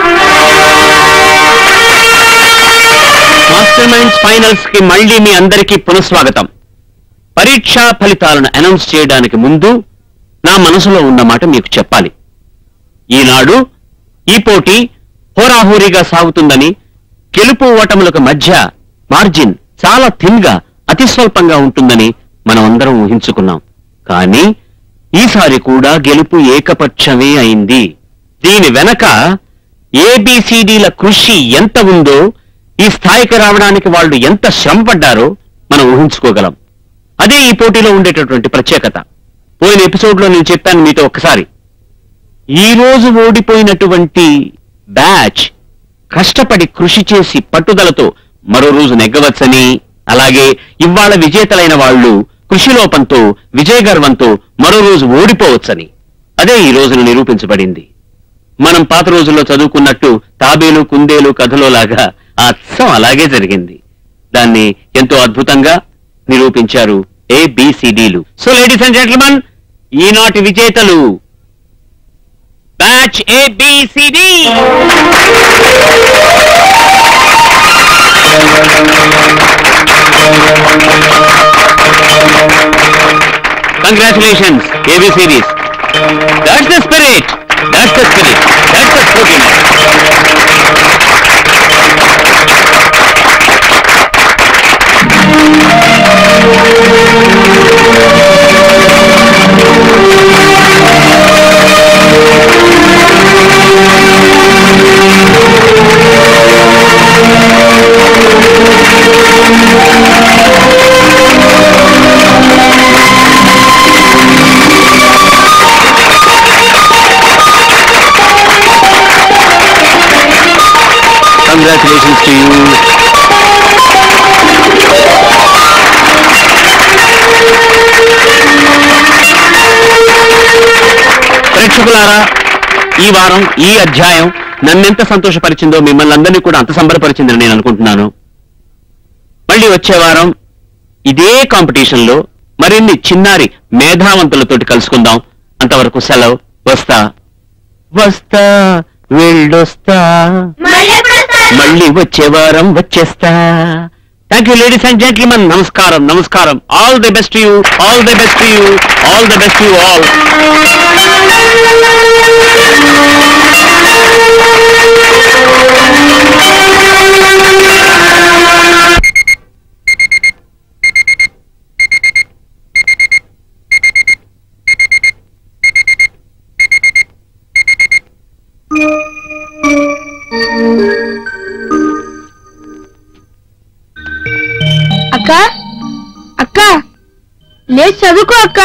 master minds finals కి మళ్ళీ మీ అందరికీ పునఃస్వాగతం పరీక్షా ఫలితాలను అనౌన్స్ చేయడానికి ముందు నా మనసులో ఉన్న మాట మీకు చెప్పాలి ఈనాడు ఈ పోటీ హోరాహోరీగా సాగుతుందని గెలుపు ఓటములకు మధ్య మార్జిన్ చాలా థిన్ గా అతి స్వల్పంగా ఉంటుందని మనం అందరం ఊహించుకున్నాం కానీ ఈసారి కూడా గెలుపు ఏకపక్షమే అయింది దీని వెనక ఏబిసిడిల కృషి ఎంత ఉందో ఈ స్థాయికి రావడానికి వాళ్ళు ఎంత శ్రమపడ్డారో మనం ఊహించుకోగలం అదే ఈ పోటీలో ఉండేటటువంటి ప్రత్యేకత పోయిన ఎపిసోడ్ లో నేను చెప్పాను మీతో ఒక్కసారి ఈ రోజు ఓడిపోయినటువంటి బ్యాచ్ కష్టపడి కృషి చేసి పట్టుదలతో మరో రోజు నెగ్గవచ్చని అలాగే ఇవాళ విజేతలైన వాళ్ళు కృషి లోపంతో విజయ గర్వంతో మరో రోజు ఓడిపోవచ్చని అదే ఈ రోజున నిరూపించబడింది మనం పాత రోజుల్లో చదువుకున్నట్టు తాబేలు కుందేలు కథలో లాగా ఆ అచ్చం అలాగే జరిగింది దాన్ని ఎంతో అద్భుతంగా నిరూపించారు ఏబిసిడీలు సో లేడీస్ అండ్ జెంట్లమన్ ఈనాటి విజేతలు batch ABCD congratulations ABCDs that's the spirit that's the spirit that's the sporting Congratulations to you. ప్రేక్షకులారా ఈ వారం ఈ అధ్యాయం నన్నెంత సంతోషపరిచిందో మిమ్మల్ని అందరినీ కూడా అంత సంబరపరిచిందని నేను అనుకుంటున్నాను మళ్ళీ వచ్చే వారం ఇదే కాంపిటీషన్ లో మరిన్ని చిన్నారి మేధావంతులతోటి కలుసుకుందాం అంతవరకు సెలవు వస్తా వస్తా వెళ్ళొస్తా మళ్ళీ వచ్చే వారం వచ్చేస్తా thank you ladies and gentlemen నమస్కారం నమస్కారం all the best you all the best you all the best you all అక్క అక్క లేదు చదువుకో అక్క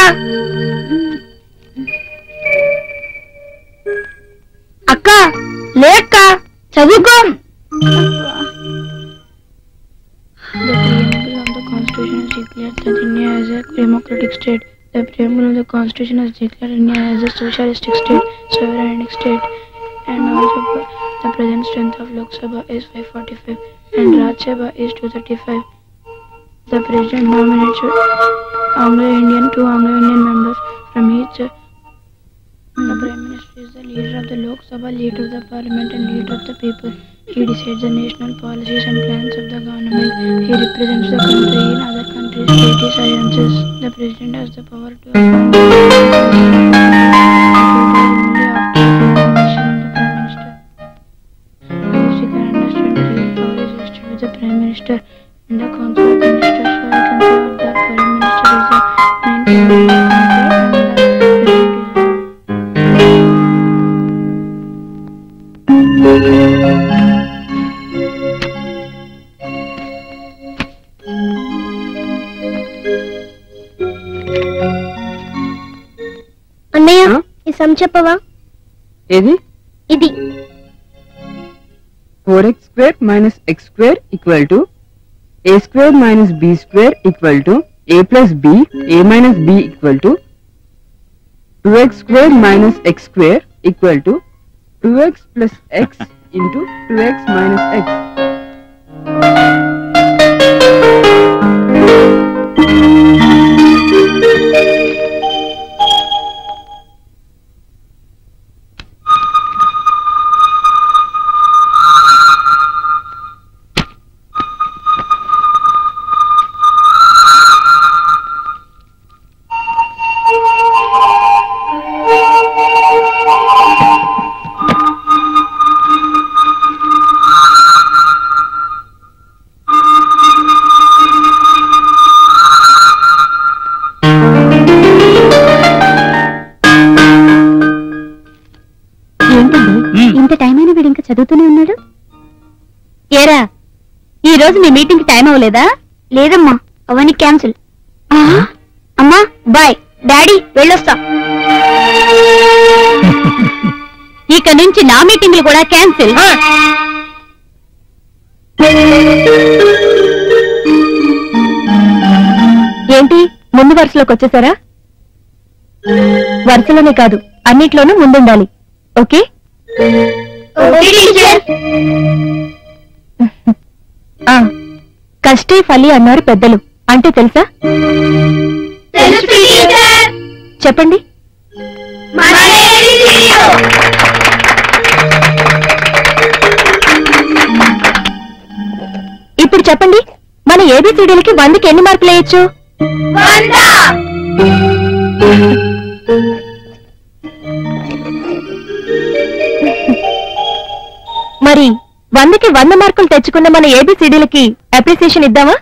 అక్క లేక్క చదువుకో The preamble of the Constitution has declared India as a socialistic state, sovereign state, and also the present strength of Lok Sabha is 545 and Rajya Sabha is 235. The president nominates Anglo-Indian two Anglo-Indian members from each. uh, The prime minister is the leader of the Lok Sabha, leader of the parliament, and leader of the people. He decides the national policies and plans of the government. He represents the country in other countries' treaties alliances. The president has the power to appoint only after the permission of the prime minister. As you can understand, the real power is vested with the prime minister and the council of ministers. So I can say what the prime minister is the main power of the country and the president is అన్నయ్య ఆ? ఈ సమ్ చెప్పవా ఏది ఇది four x square minus x square equal to a square minus b square equal to a plus b a minus b equal to two x square minus x square equal to two x plus x into two x minus x ఏంటండి ఇంత టైం అయినా వీడు ఇంకా చదువుతూనే ఉన్నాడు ఏరా ఈ రోజు మీ మీటింగ్ టైం అవ్వలేదా లేదమ్మా అవన్నీ క్యాన్సిల్ అమ్మా బాయ్ డాడీ వెళ్ళొస్తా ఇక నుంచి నా మీటింగ్లు కూడా క్యాన్సిల్ ఏంటి ముందు వరుసలోకి వచ్చేసారా వరుసలోనే కాదు అన్నిట్లోనూ ముందుండాలి ఓకే ఆ, కష్టే ఫలి అన్నారు పెద్దలు అంటే తెలుసా చెప్పండి ఇప్పుడు చెప్పండి మన ఏబిసిడీలకి వందకి ఎన్ని మార్కులు వేయచ్చు మరి వందకి వంద మార్కులు తెచ్చుకున్న మన ఏబిసిడీలకి అప్రిసియేషన్ ఇద్దామా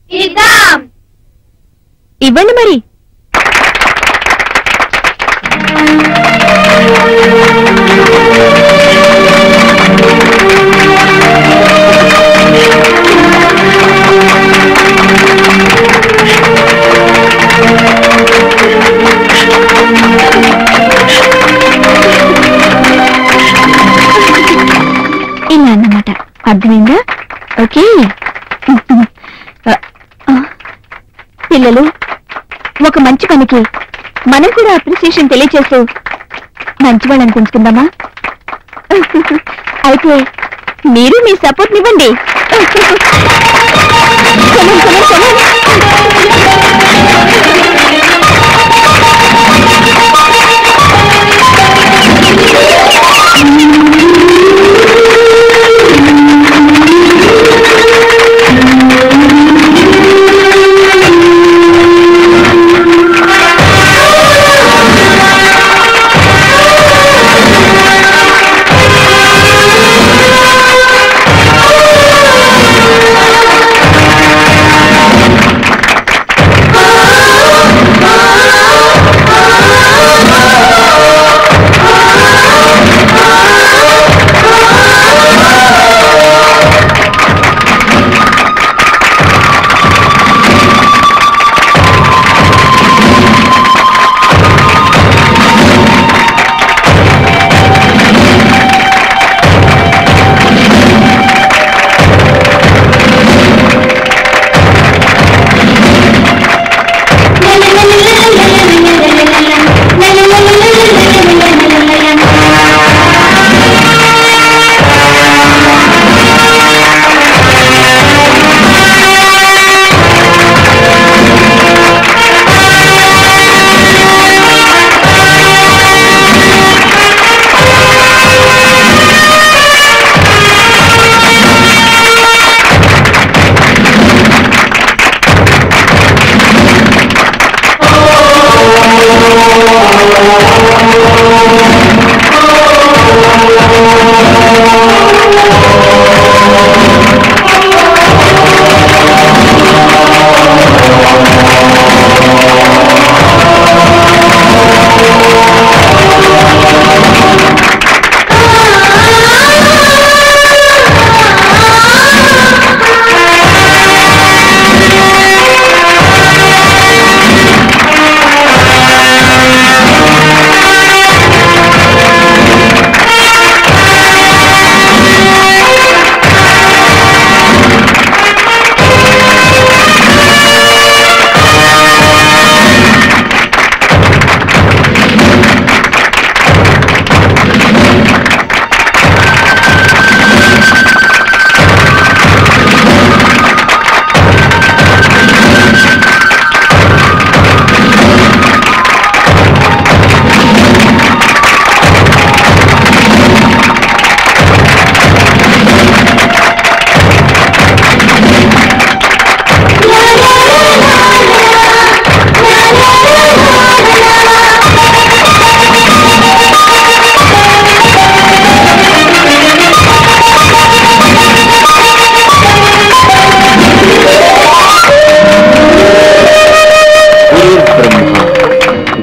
ఇవ్వండి మరి ఇలా అన్నమాట అర్థమైందా ఓకే పిల్లలు ఒక మంచి పనికి మనం కూడా అప్రిసియేషన్ తెలియచేస్తూ మంచి వాళ్ళని పెంచుకుందామా అయితే మీరు మీ సపోర్ట్ ఇవ్వండి Come on, come on, come on.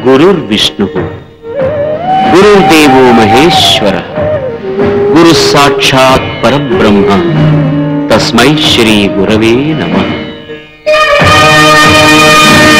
గురుర్విష్ణు గురుర్దేవో మహేశ్వర గురు సాక్షాత్ పరబ్రహ్మ తస్మై శ్రీ గురవే నమః